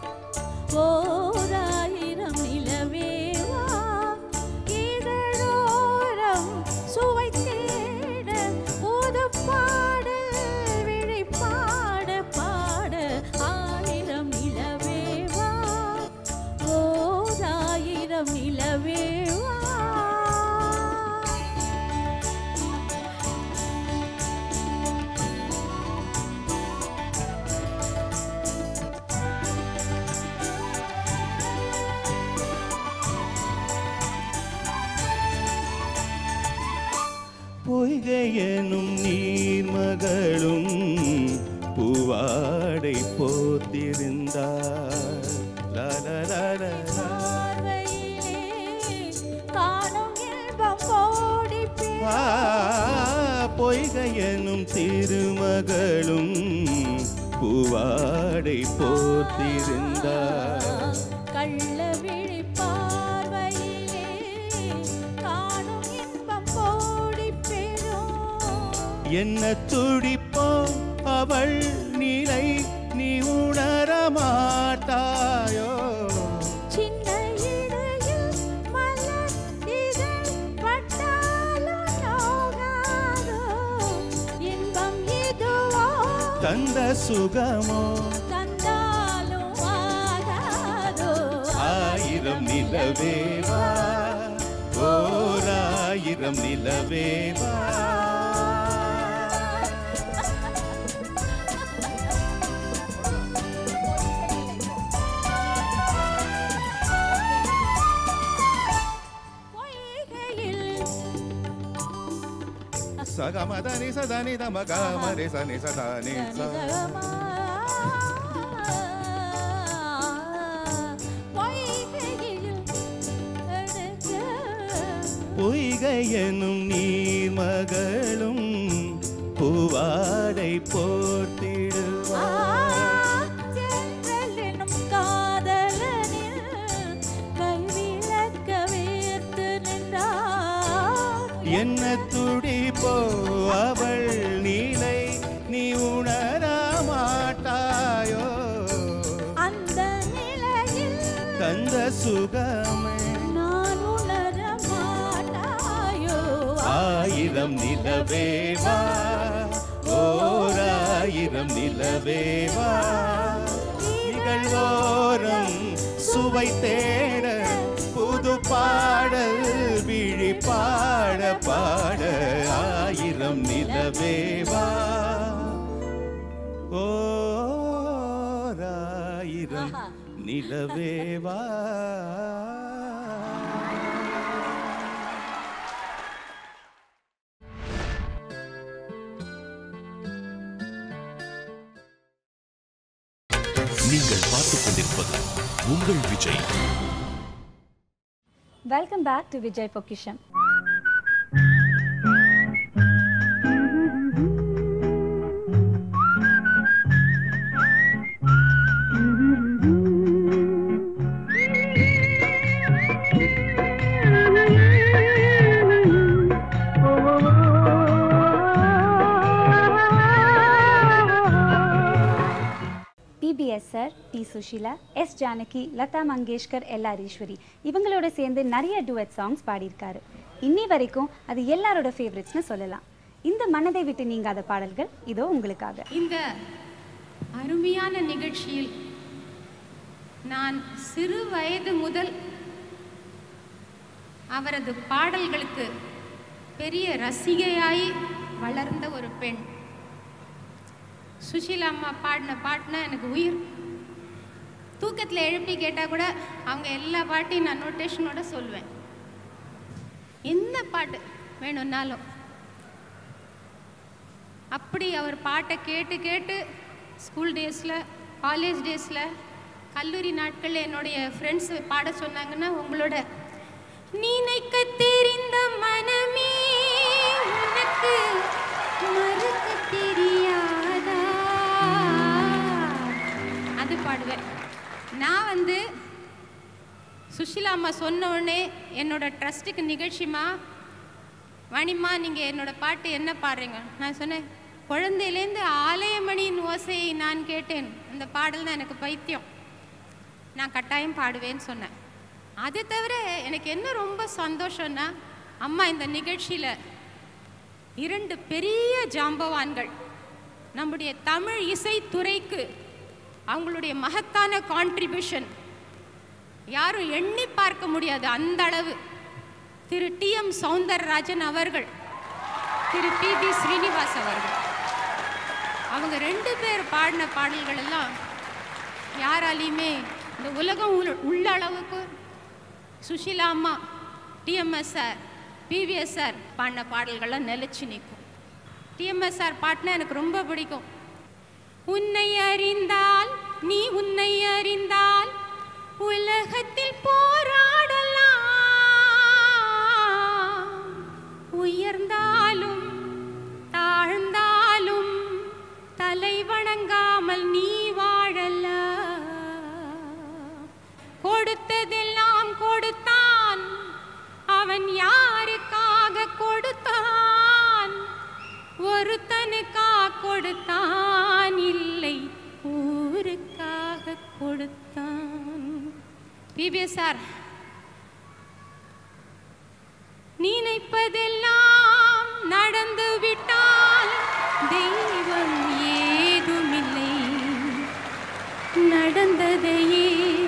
ஓராயிரம் நிலவேவா இதழோரம் சுவை தேட புது பாடல் விழி பாட பாட ஆயிரம் நிலவேவா ஓராயிரம் நிலவேவா பொய்கையனும் நீர்மகளும் பூவாடை போத்திருந்தார் லலலலலா. காணும் இன்பம் கோடி ஆ, பொய்கையனும் திருமகளும் பூவாடை போத்திருந்தார் கள்ள விழி பார்வையிலே காணும் இன்பம் கோடி பெறும் என்ன துடிப்போ அவள் நிலை நீ உணர மாட்டாயோ சின்ன தந்த சுகமோ தந்தாலும் ஆகாதோ ஆயிரம் நிலவேவா ஓர் ஆயிரம் நிலவேவா சகமதனி சதனி தமகமரி சனி சதனி ச பொய்கை எனும் நீர்மகளும் பூவாடை போர்த்திடுவார் சென்றெனும் காதலனில் கைவிளக்க வேர்த்து நின்றார் என்ன துடிப்போ அவள் நீலை நீ உணர மாட்டாயோ அந்த நிலையில் தந்த சுகமே நான் உணர மாட்டாயோ ஆயிரம் நிலவேவா ஓர் ஆயிரம் நிலவேவா நிகழ்வோரம் சுவை தேட புது பாடல் விழி பாட பாட ஆயிரம் நிலவேவா ஓர் ஆயிரம் நிலவேவா நீங்கள் பார்த்துக் கொண்டிருப்பது உங்கள் Vijay welcome back to Vijay Pokkisham PBS sir T Susheela S Janaki Lata Mangeshkar LR Eswari இவங்களோட சேர்ந்து நிறைய டுவெட் சாங்ஸ் பாடியிருக்காரு இன்னி வரைக்கும் அது எல்லாரோட ஃபேவரட்ஸ்னு சொல்லலாம் இந்த மனதை விட்டு நீங்காத பாடல்கள் இதோ உங்களுக்காக இந்த அருமையான நிகழ்ச்சியில் நான் சிறு வயது முதல் அவரது பாடல்களுக்கு பெரிய ரசிகையாய் வளர்ந்த ஒரு பெண் சுஷீலா அம்மா பாடின பாட்டுனா எனக்கு உயிர் தூக்கத்தில் எழுப்பி கேட்டால் கூட அவங்க எல்லா பாட்டையும் நான் நோட்டேஷனோட சொல்லுவேன் என்ன பாட்டு வேணும்னாலும் அப்படி அவர் பாட்டை கேட்டு கேட்டு ஸ்கூல் டேஸில் காலேஜ் டேஸில் கல்லூரி நாட்களில் என்னுடைய ஃப்ரெண்ட்ஸ் பாட சொன்னாங்கன்னா உங்களோட நினைக்க தெரிந்த மனமே உனக்கு மறுக்க தெரியாதா அது பாடுவேன் நான் வந்து சுஷிலா அம்மா சொன்ன உடனே என்னோட ட்ரஸ்ட்டுக்கு நிகழ்ச்சிமா வாணிம்மா நீங்கள் என்னோட பாட்டு என்ன பாடுறீங்க நான் சொன்னேன் குழந்தையிலேருந்து ஆலயமணியின் ஓசையை நான் கேட்டேன் அந்த பாடல் தான் எனக்கு பைத்தியம் நான் கட்டாயம் பாடுவேன்னு சொன்னேன் அது தவிர எனக்கு என்ன ரொம்ப சந்தோஷம்னா அம்மா இந்த நிகழ்ச்சியில் இரண்டு பெரிய ஜாம்பவான்கள் நம்முடைய தமிழ் இசைத்துறைக்கு அவங்களுடைய மகத்தான கான்ட்ரிபியூஷன் யாரும் எண்ணி பார்க்க முடியாது அந்த அளவு திரு டி எம் சௌந்தரராஜன் அவர்கள் திரு பி பி ஸ்ரீனிவாஸ் அவர்கள் அவங்க ரெண்டு பேர் பாடின பாடல்கள் எல்லாம் யாராலையுமே இந்த உலகம் உள்ள உள்ள அளவுக்கு சுஷீலா அம்மா டிஎம்எஸ் சார் பிவிஎஸ் சார் பாடின பாடல்கள்லாம் நிலைச்சு நிற்கும் டிஎம்எஸ் சார் பாட்டுனா எனக்கு ரொம்ப பிடிக்கும் உன்னை அறிந்தால் நீ உன்னை அறிந்தால் உலகத்தில் போராடலாம் உயர்ந்தாலும் தாழ்ந்தாலும் தலை வணங்காமல் நீ வாழலாம் கொடுத்ததெல்லாம் கொடுத்தான் அவன் யாருக்காக கொடுத்தான் ஒருத்தனுக்கா கொடுத்தான் இல்லை ஊருக்காக கொடுத்தான் பிபிஎஸ் சார் நினைப்பதெல்லாம் நடந்து விட்டால் தெய்வம் ஏதும் வந்ததையே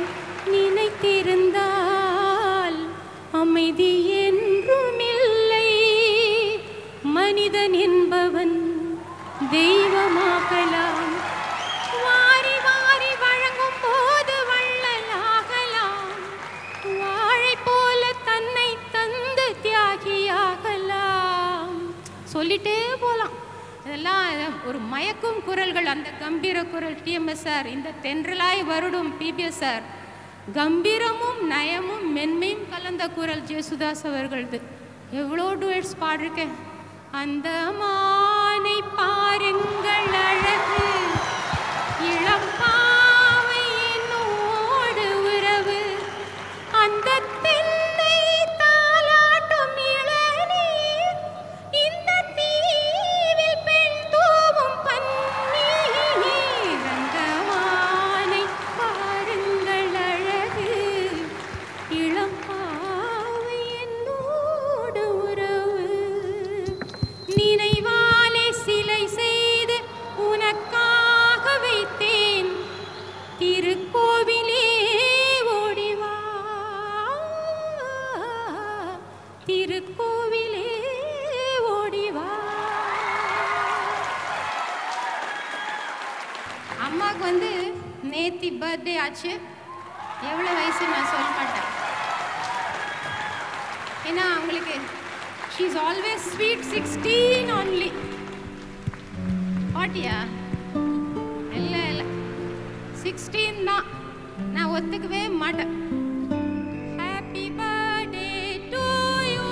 நினைத்திருந்தால் அமைதி என்றுமில்லை மனிதன் என்பவன் தெய்வமாகலாம் வாரி வாரி வழங்கும் போது வள்ளலாகலாம் வாழை போல தன்னை தந்து தியாகியாகலாம் சொல்லிட்டே போலாம் இதெல்லாம் ஒரு மயக்கும் குரல்கள் அந்த கம்பீர குரல் டிஎம்எஸ் சார் இந்த தென்றலாய் வருடும் பிபிஎஸ் சார் கம்பீரமும் நயமும் மென்மையும் கலந்த குரல் ஜேசுதாஸ் அவர்களது எவ்வளோ டுவேட்ஸ் பாடிருக்கேன் அந்த மானை பாருங்கள் அழகு இளப்பாவை என்னோடு உறவு அந்த தென்னை தாலாட்டும் இளநீர் இந்த தீவில் பெண் தூவும் பன்னீர் அந்த மானை பாருங்கள் அழகு இளப்பாவை என்னோடு உறவு நினைவாலே சிலை செய்து உனக்காக வைத்தேன் திருக்கோவிலே ஓடிவா திருக்கோவிலே ஓடிவா அம்மாவுக்கு வந்து நேத்தி பர்த்டே ஆச்சு எவ்வளோ வயசு நான் சொல்ல மாட்டேன் ஏன்னா அவங்களுக்கு she is always sweet sixteen only ஃபார்ட்டியா இல்லை இல்லை சிக்ஸ்டீன் தான் நான் ஒத்துக்கவே மாட்டேன் happy birthday to you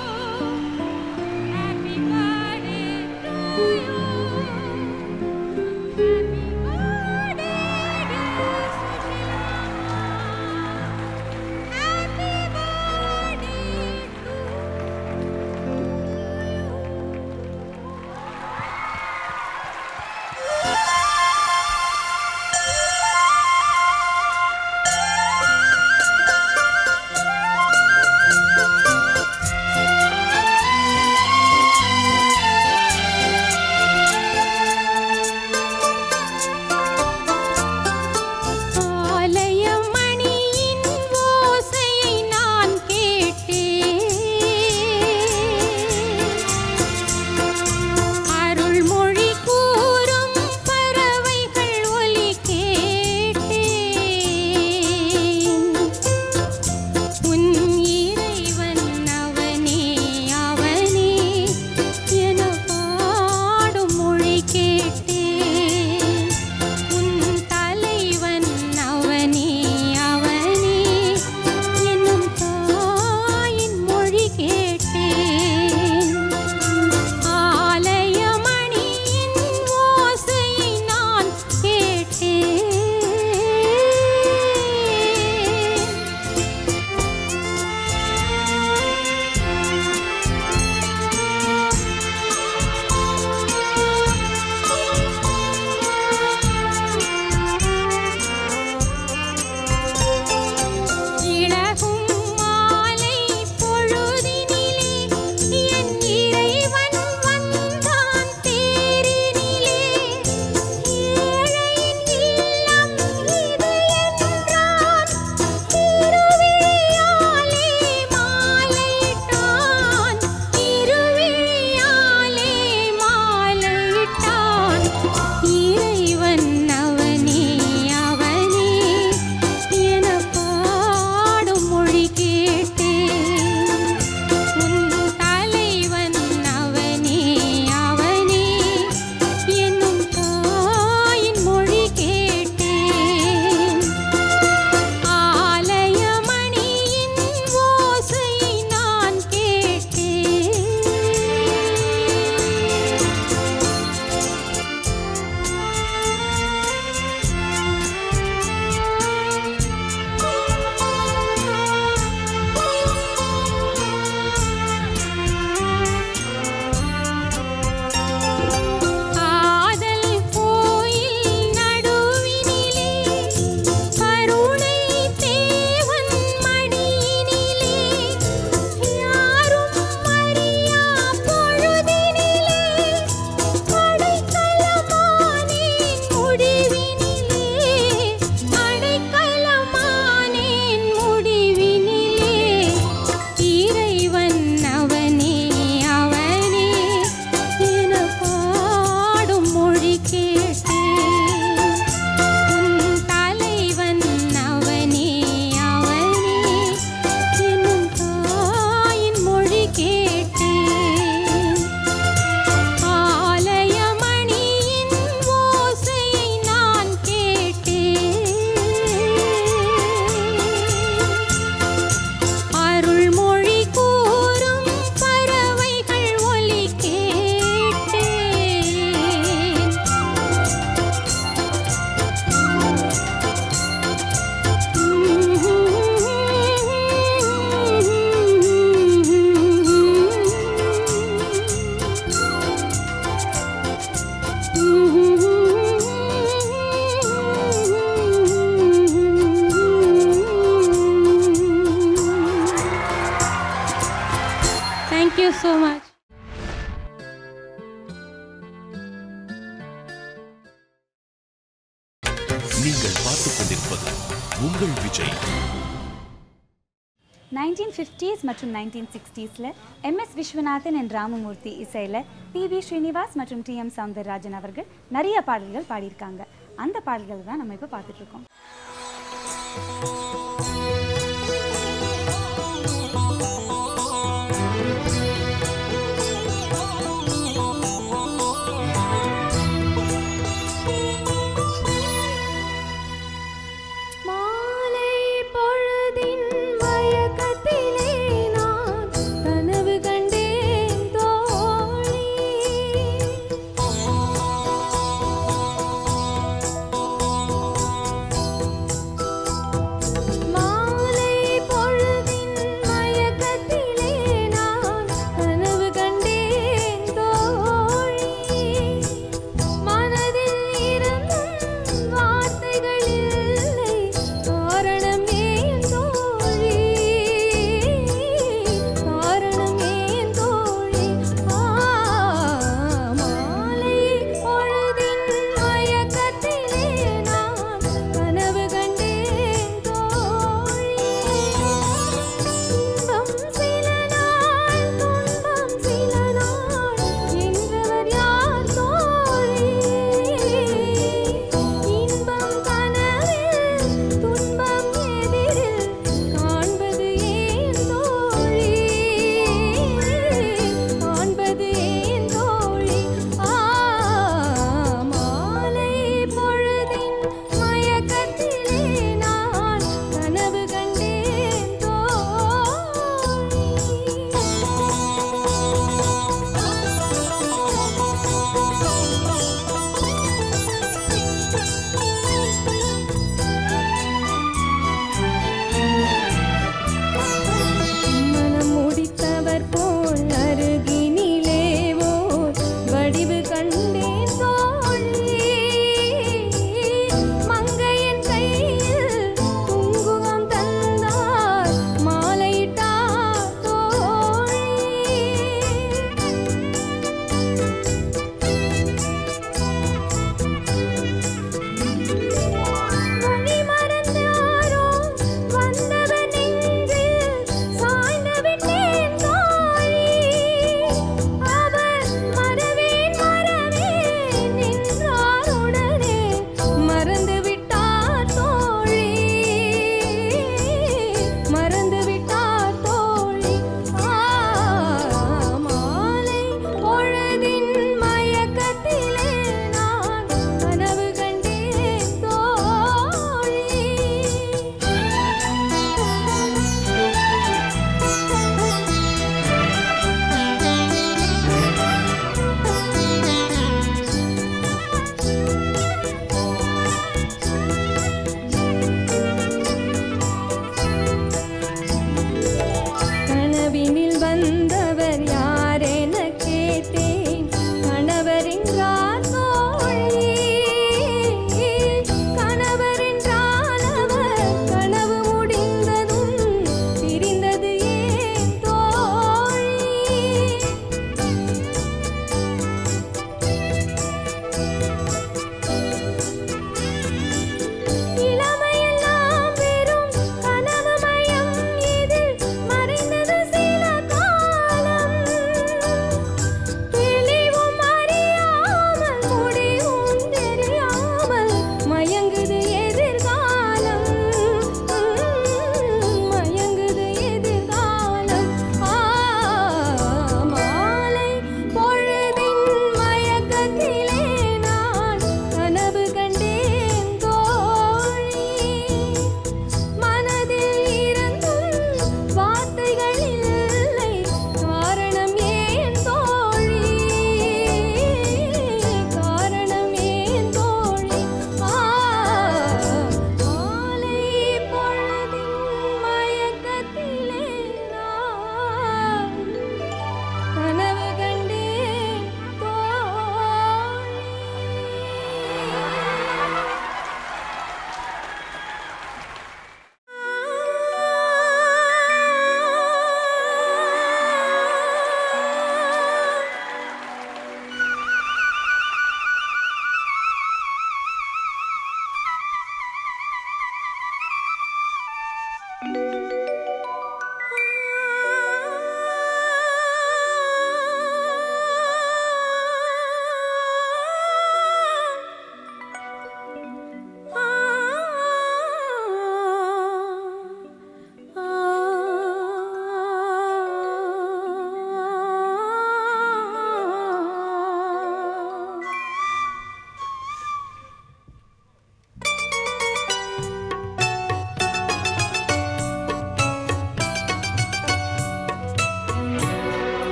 happy birthday to you thank you so much நீங்கள் பார்த்துக் கொண்டிருப்பது உங்கள் விஜய் நைன்டீன் ஃபிஃப்டிஸ் மற்றும் நைன்டீன் சிக்ஸ்டீஸில் எம்எஸ் விஸ்வநாதன் என் ராமமூர்த்தி இசையில் பி வி ஸ்ரீனிவாஸ் மற்றும் டி எம் சௌந்தரராஜன் அவர்கள் நிறைய பாடல்கள் பாடியிருக்காங்க அந்த பாடல்கள் தான் நம்ம இப்போ பார்த்துட்ருக்கோம் மாலை பொழுதின் மயக்கத்திலே நான் கனவு கண்டேன் தோழி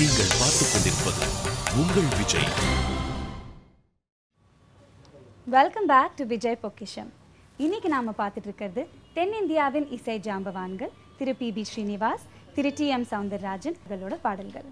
நீங்கள் பார்த்துக் கொண்டிருப்பது உங்கள் Vijay welcome back to Vijay Pokkisham இன்னைக்கு நாம பார்த்துட்டு இருக்கிறது தென்னிந்தியாவின் இசை ஜாம்பவான்கள் திரு பி பி ஸ்ரீனிவாஸ் திரு டி எம் சவுந்தரராஜன் இவர்களோட பாடல்கள்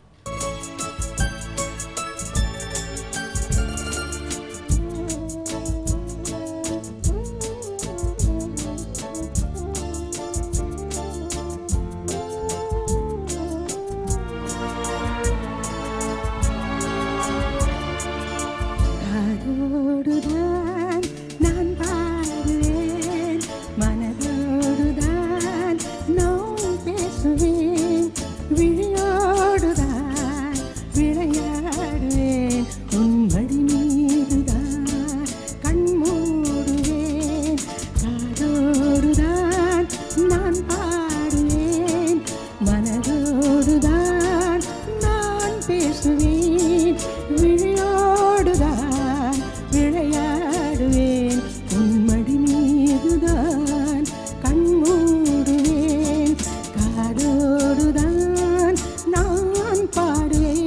காதோடுதான் நான் பாடுவேன் மனதோடுதான் நான் பேசுவேன் விழியோடுதான் விளையாடுவேன் உன் மடி மீதுதான் கண் மூடுவேன் காதோடுதான் நான் பாடுவேன் மனதோடுதான் நான் பேசுவேன் விழியோடுதான் விளையாடுவேன் உன் மடி மீதுதான் கண் மூடுவேன் காதோடுதான் நான் பாடுவேன்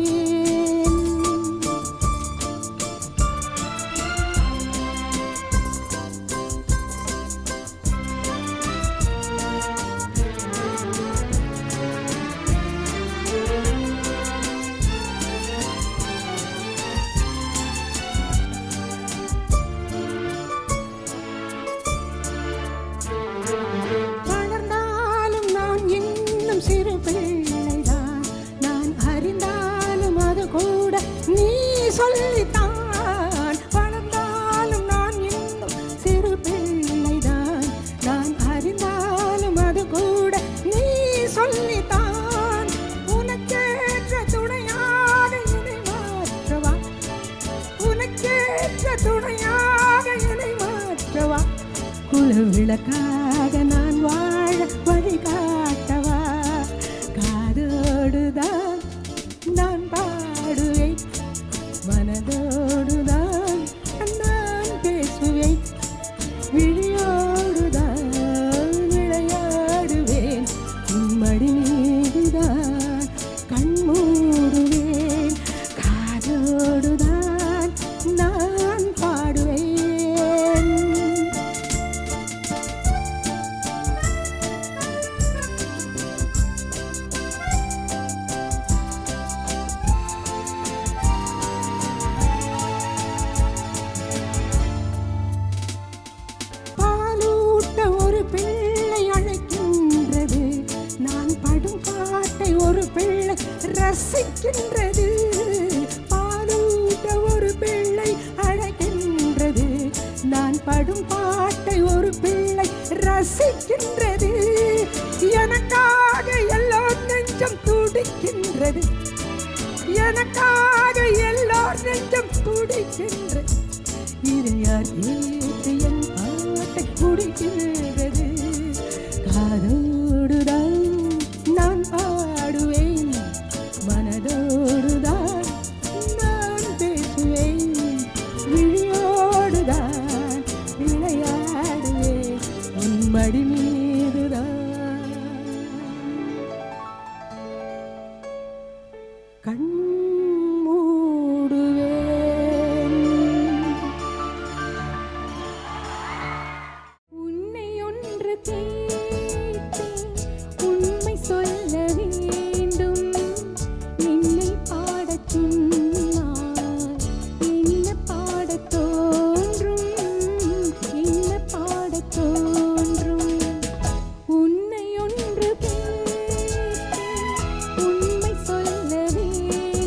வளர்ந்தாலும் நான் இன்னும் சிறு பிள்ளைதான் நான் அறிந்தாலும் அது கூட நீ சொல்லித்தான் வளர்ந்தாலும் நான் இன்னும் சிறு பிள்ளைதான் நான் அறிந்தாலும் அது கூட நீ சொல்லித்தான் உனக்கேற்ற துணையாக என்னை மாற்றவா உனக்கேற்ற துணையாக என்னை மாற்றவா குல விளக்காக நான் வாழ வழிகாட்டவா காதோடுதான் நான் பாடுவேன் மனதோடுதான் நான் பேசுவேன் விழியோடுதான் விளையாடுவேன் உன் மடி மீதுதான் கண் மூடுவேன் காதோடுதான் நான் பாடுவேன் பாலூட்ட ஒரு பிள்ளை அழைக்கின்றது நான் படும் பாட்டை ஒரு பிள்ளை ரசிக்கின்றது பாலூட்ட ஒரு பிள்ளை அழைக்கின்றது நான் படும் பாட்டை ஒரு பிள்ளை ரசிக்கின்றது எனக்காக எல்லாம் நெஞ்சம் துடிக்கின்றது எனக்காக எல்லாம் நெஞ்சம் துடிக்கின்றது இதையார் கேட்டு என் பாட்டை குடிக்கின்றது காதோடுதான் நான் பாடுவேன் மனதோடுதான் நான் பேசுவேன் விழியோடுதான் விளையாடுவேன் உன் மடி மீதுதான் கண் மூடுவேன் உன்னை ஒன்று கேட்டேன் உண்மை சொல்ல வேண்டும் என்னை பாடச் சொன்னால் என்ன பாடத் தோன்றும் என்ன பாடத் தோன்றும் உன்னை ஒன்று கேட்டேன் உண்மை சொல்ல வேண்டும்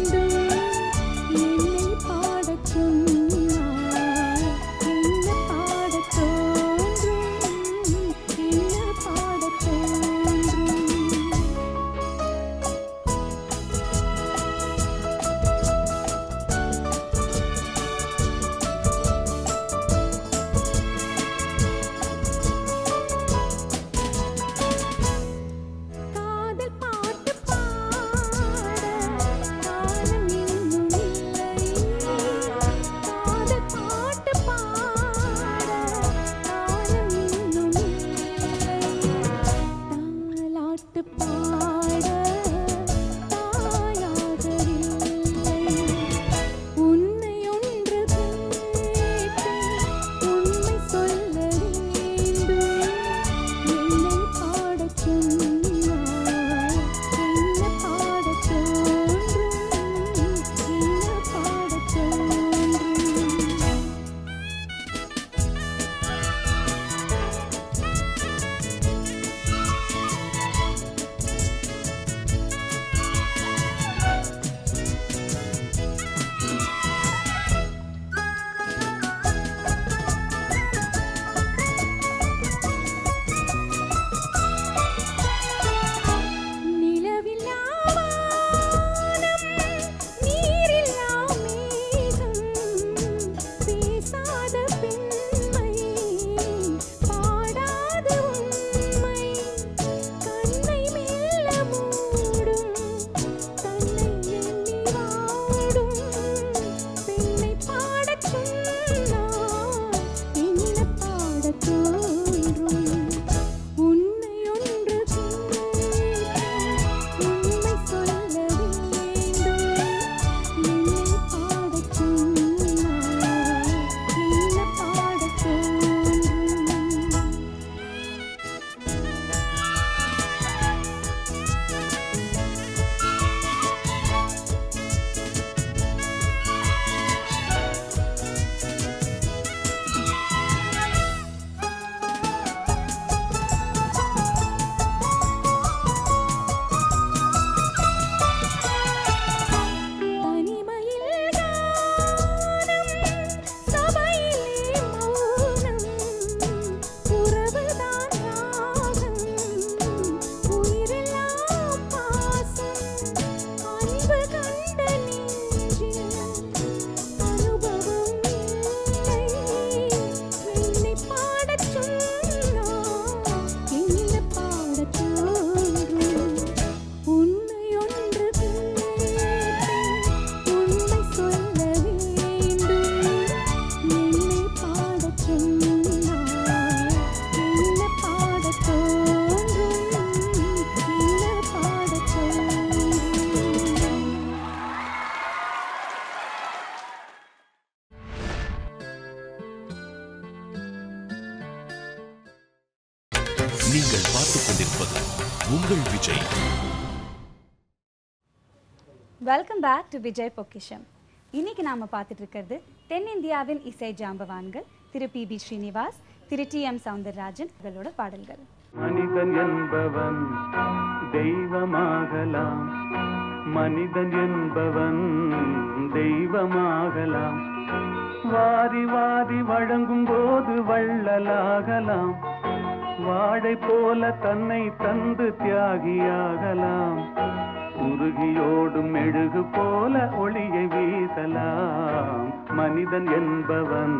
welcome back to Vijay Pokkisham இன்னைக்கு நாம பார்த்துட்டு இருக்கிறது தென்னிந்தியாவின் இசை ஜாம்பவான்கள் திரு பி பி ஸ்ரீனிவாஸ் திரு டி எம் சவுந்தரராஜன் இவர்களோட பாடல்கள் மனிதன் என்பவன் தெய்வமாகலாம் மனிதன் என்பவன் தெய்வமாகலாம் வாரி வாரி வழங்கும் போது வள்ளலாகலாம் வாழை போல தன்னை தந்து தியாகியாகலாம் உருகியோடும் மெழுகு போல ஒளியை வீசலாம் மனிதன் என்பவன்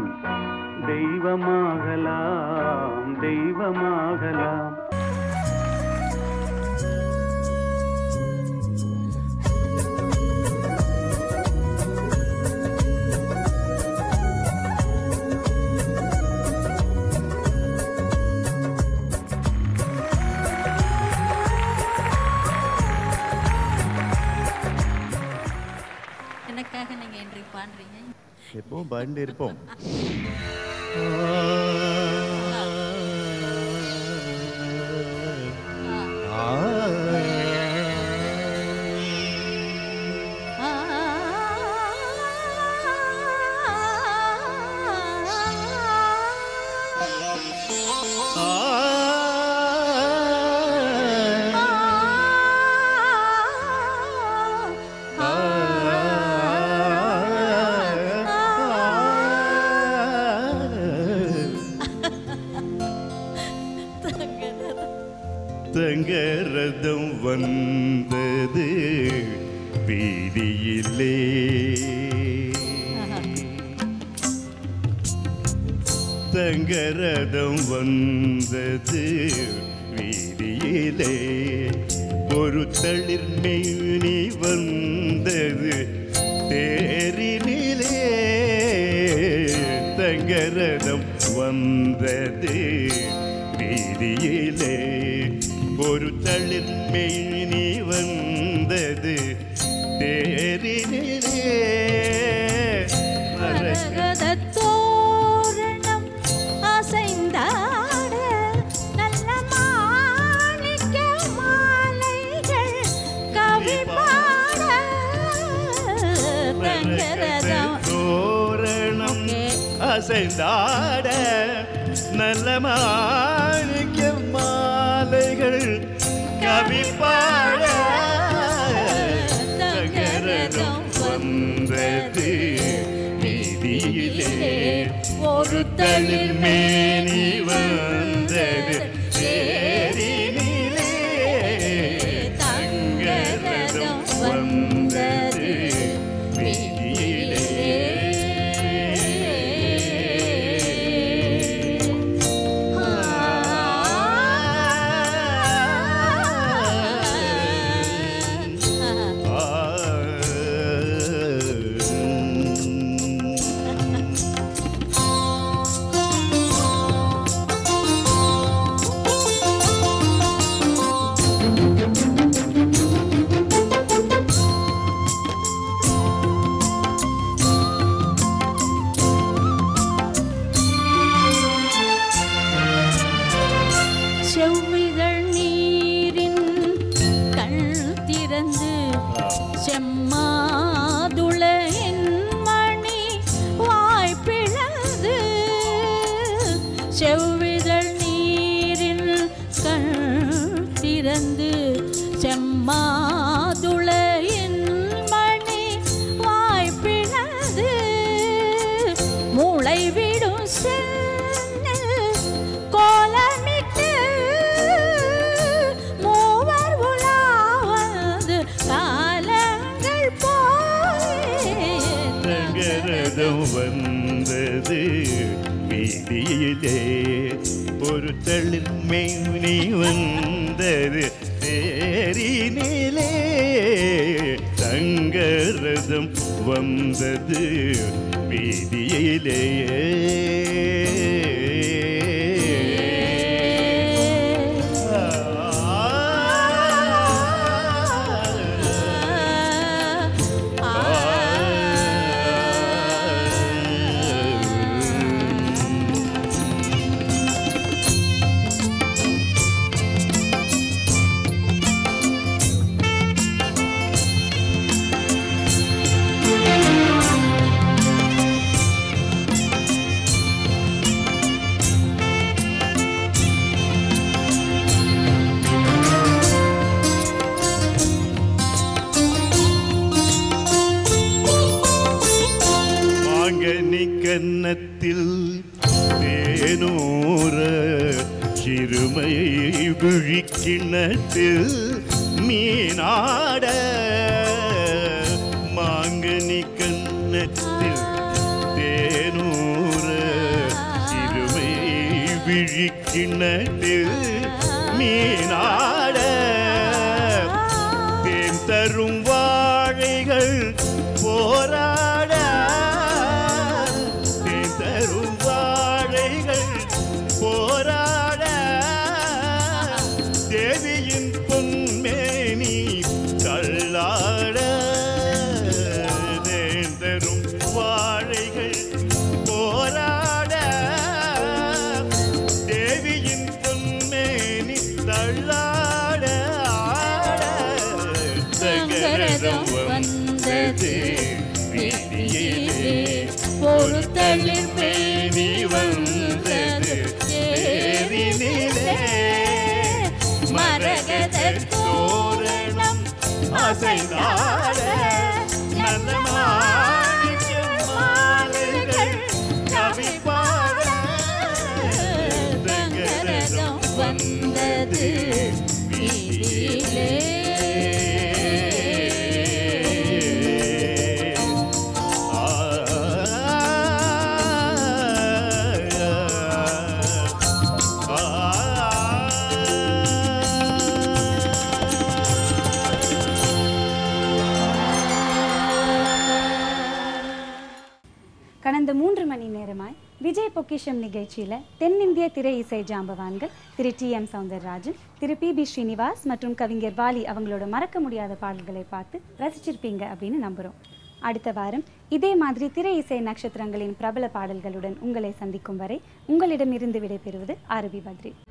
தெய்வமாகலாம் தெய்வமாகலாம் எனக்காக நீங்க இன்றைக்கு பாடுறீங்க எப்பவும் பாண்டு இருப்போம் தங்கரதம் வந்தது வீதியிலே தங்கரதம் வந்தது வீதியிலே ஒரு தளிர் மெய்னி வந்தது தேரினிலே தங்கரதம் வந்தது வீதியிலே ஒரு தளிர் மெய்னி வந்தது தேரினிலே மரகத தோரணம் அசைந்தாட நல்ல மாணிக்க மாலைகள் கவி பாட தங்கரதம் தோரணம் அசைந்தாட நல்ல மாணிக்க மாலைகள் கவி பாட தங்கரதம் வந்தது வீதியிலே ஒரு தளிர் மேனி வந்தது தேரினிலே தங்கரதம் வந்தது வீதியிலே செவ்விதழ் நீரின் கண் திறந்து செம்மாதுளையின் மணி வாய் பிளந்து செவ்விதழ் நீரின் கண் திறந்து செம்மாதுளையின் மணி வாய் பிளந்து மூளை விடும் சென்னில் கோலமிட்டு மூவர் உலாவது காலங்கள் போய் தங்கரதம் வந்தது வீதியிலே ஒரு தளிர் மெய்னி வந்தது தேரினிலே தங்கரதம் வந்தது வீதியிலே ஆ கிண்ணத்தில் மீனாட மாங்கனி கன்னத்தில் தேனூர சிறுமை விழிக்கிண்ணத்தில் மீனாட தேன் தரும் வாழைகள் போராட தேன் தரும் வாழைகள் போராட தேவியின் பொன்மேனி தள்ளாட தேன் தரும் வாழைகள் போராட தேவியின் பொன்மேனி தள்ளாட ஆட சங்கரதம் வந்தது வீதியிலே ஒரு தளிர் பேணி வந்தது தேரினிலே மரகத தோரணம் அசைந்தாட நல்ல மாணிக்க மாலைகள் கவி பாட சங்கரதம் வந்தது வீதியிலே கடந்த மூன்று மணி நேரமாய் விஜய் பொக்கிஷம் நிகழ்ச்சியில் தென்னிந்திய திரை இசை ஜாம்பவான்கள் திரு டி எம் சௌந்தரராஜன் திரு பி பி ஸ்ரீனிவாஸ் மற்றும் கவிஞர் வாலி அவங்களோட மறக்க முடியாத பாடல்களை பார்த்து ரசிச்சிருப்பீங்க அப்படின்னு நம்புகிறோம் அடுத்த வாரம் இதே மாதிரி திரை இசை நட்சத்திரங்களின் பிரபல பாடல்களுடன் உங்களை சந்திக்கும் வரை உங்களிடமிருந்து விடைபெறுவது ஆரபி பத்ரி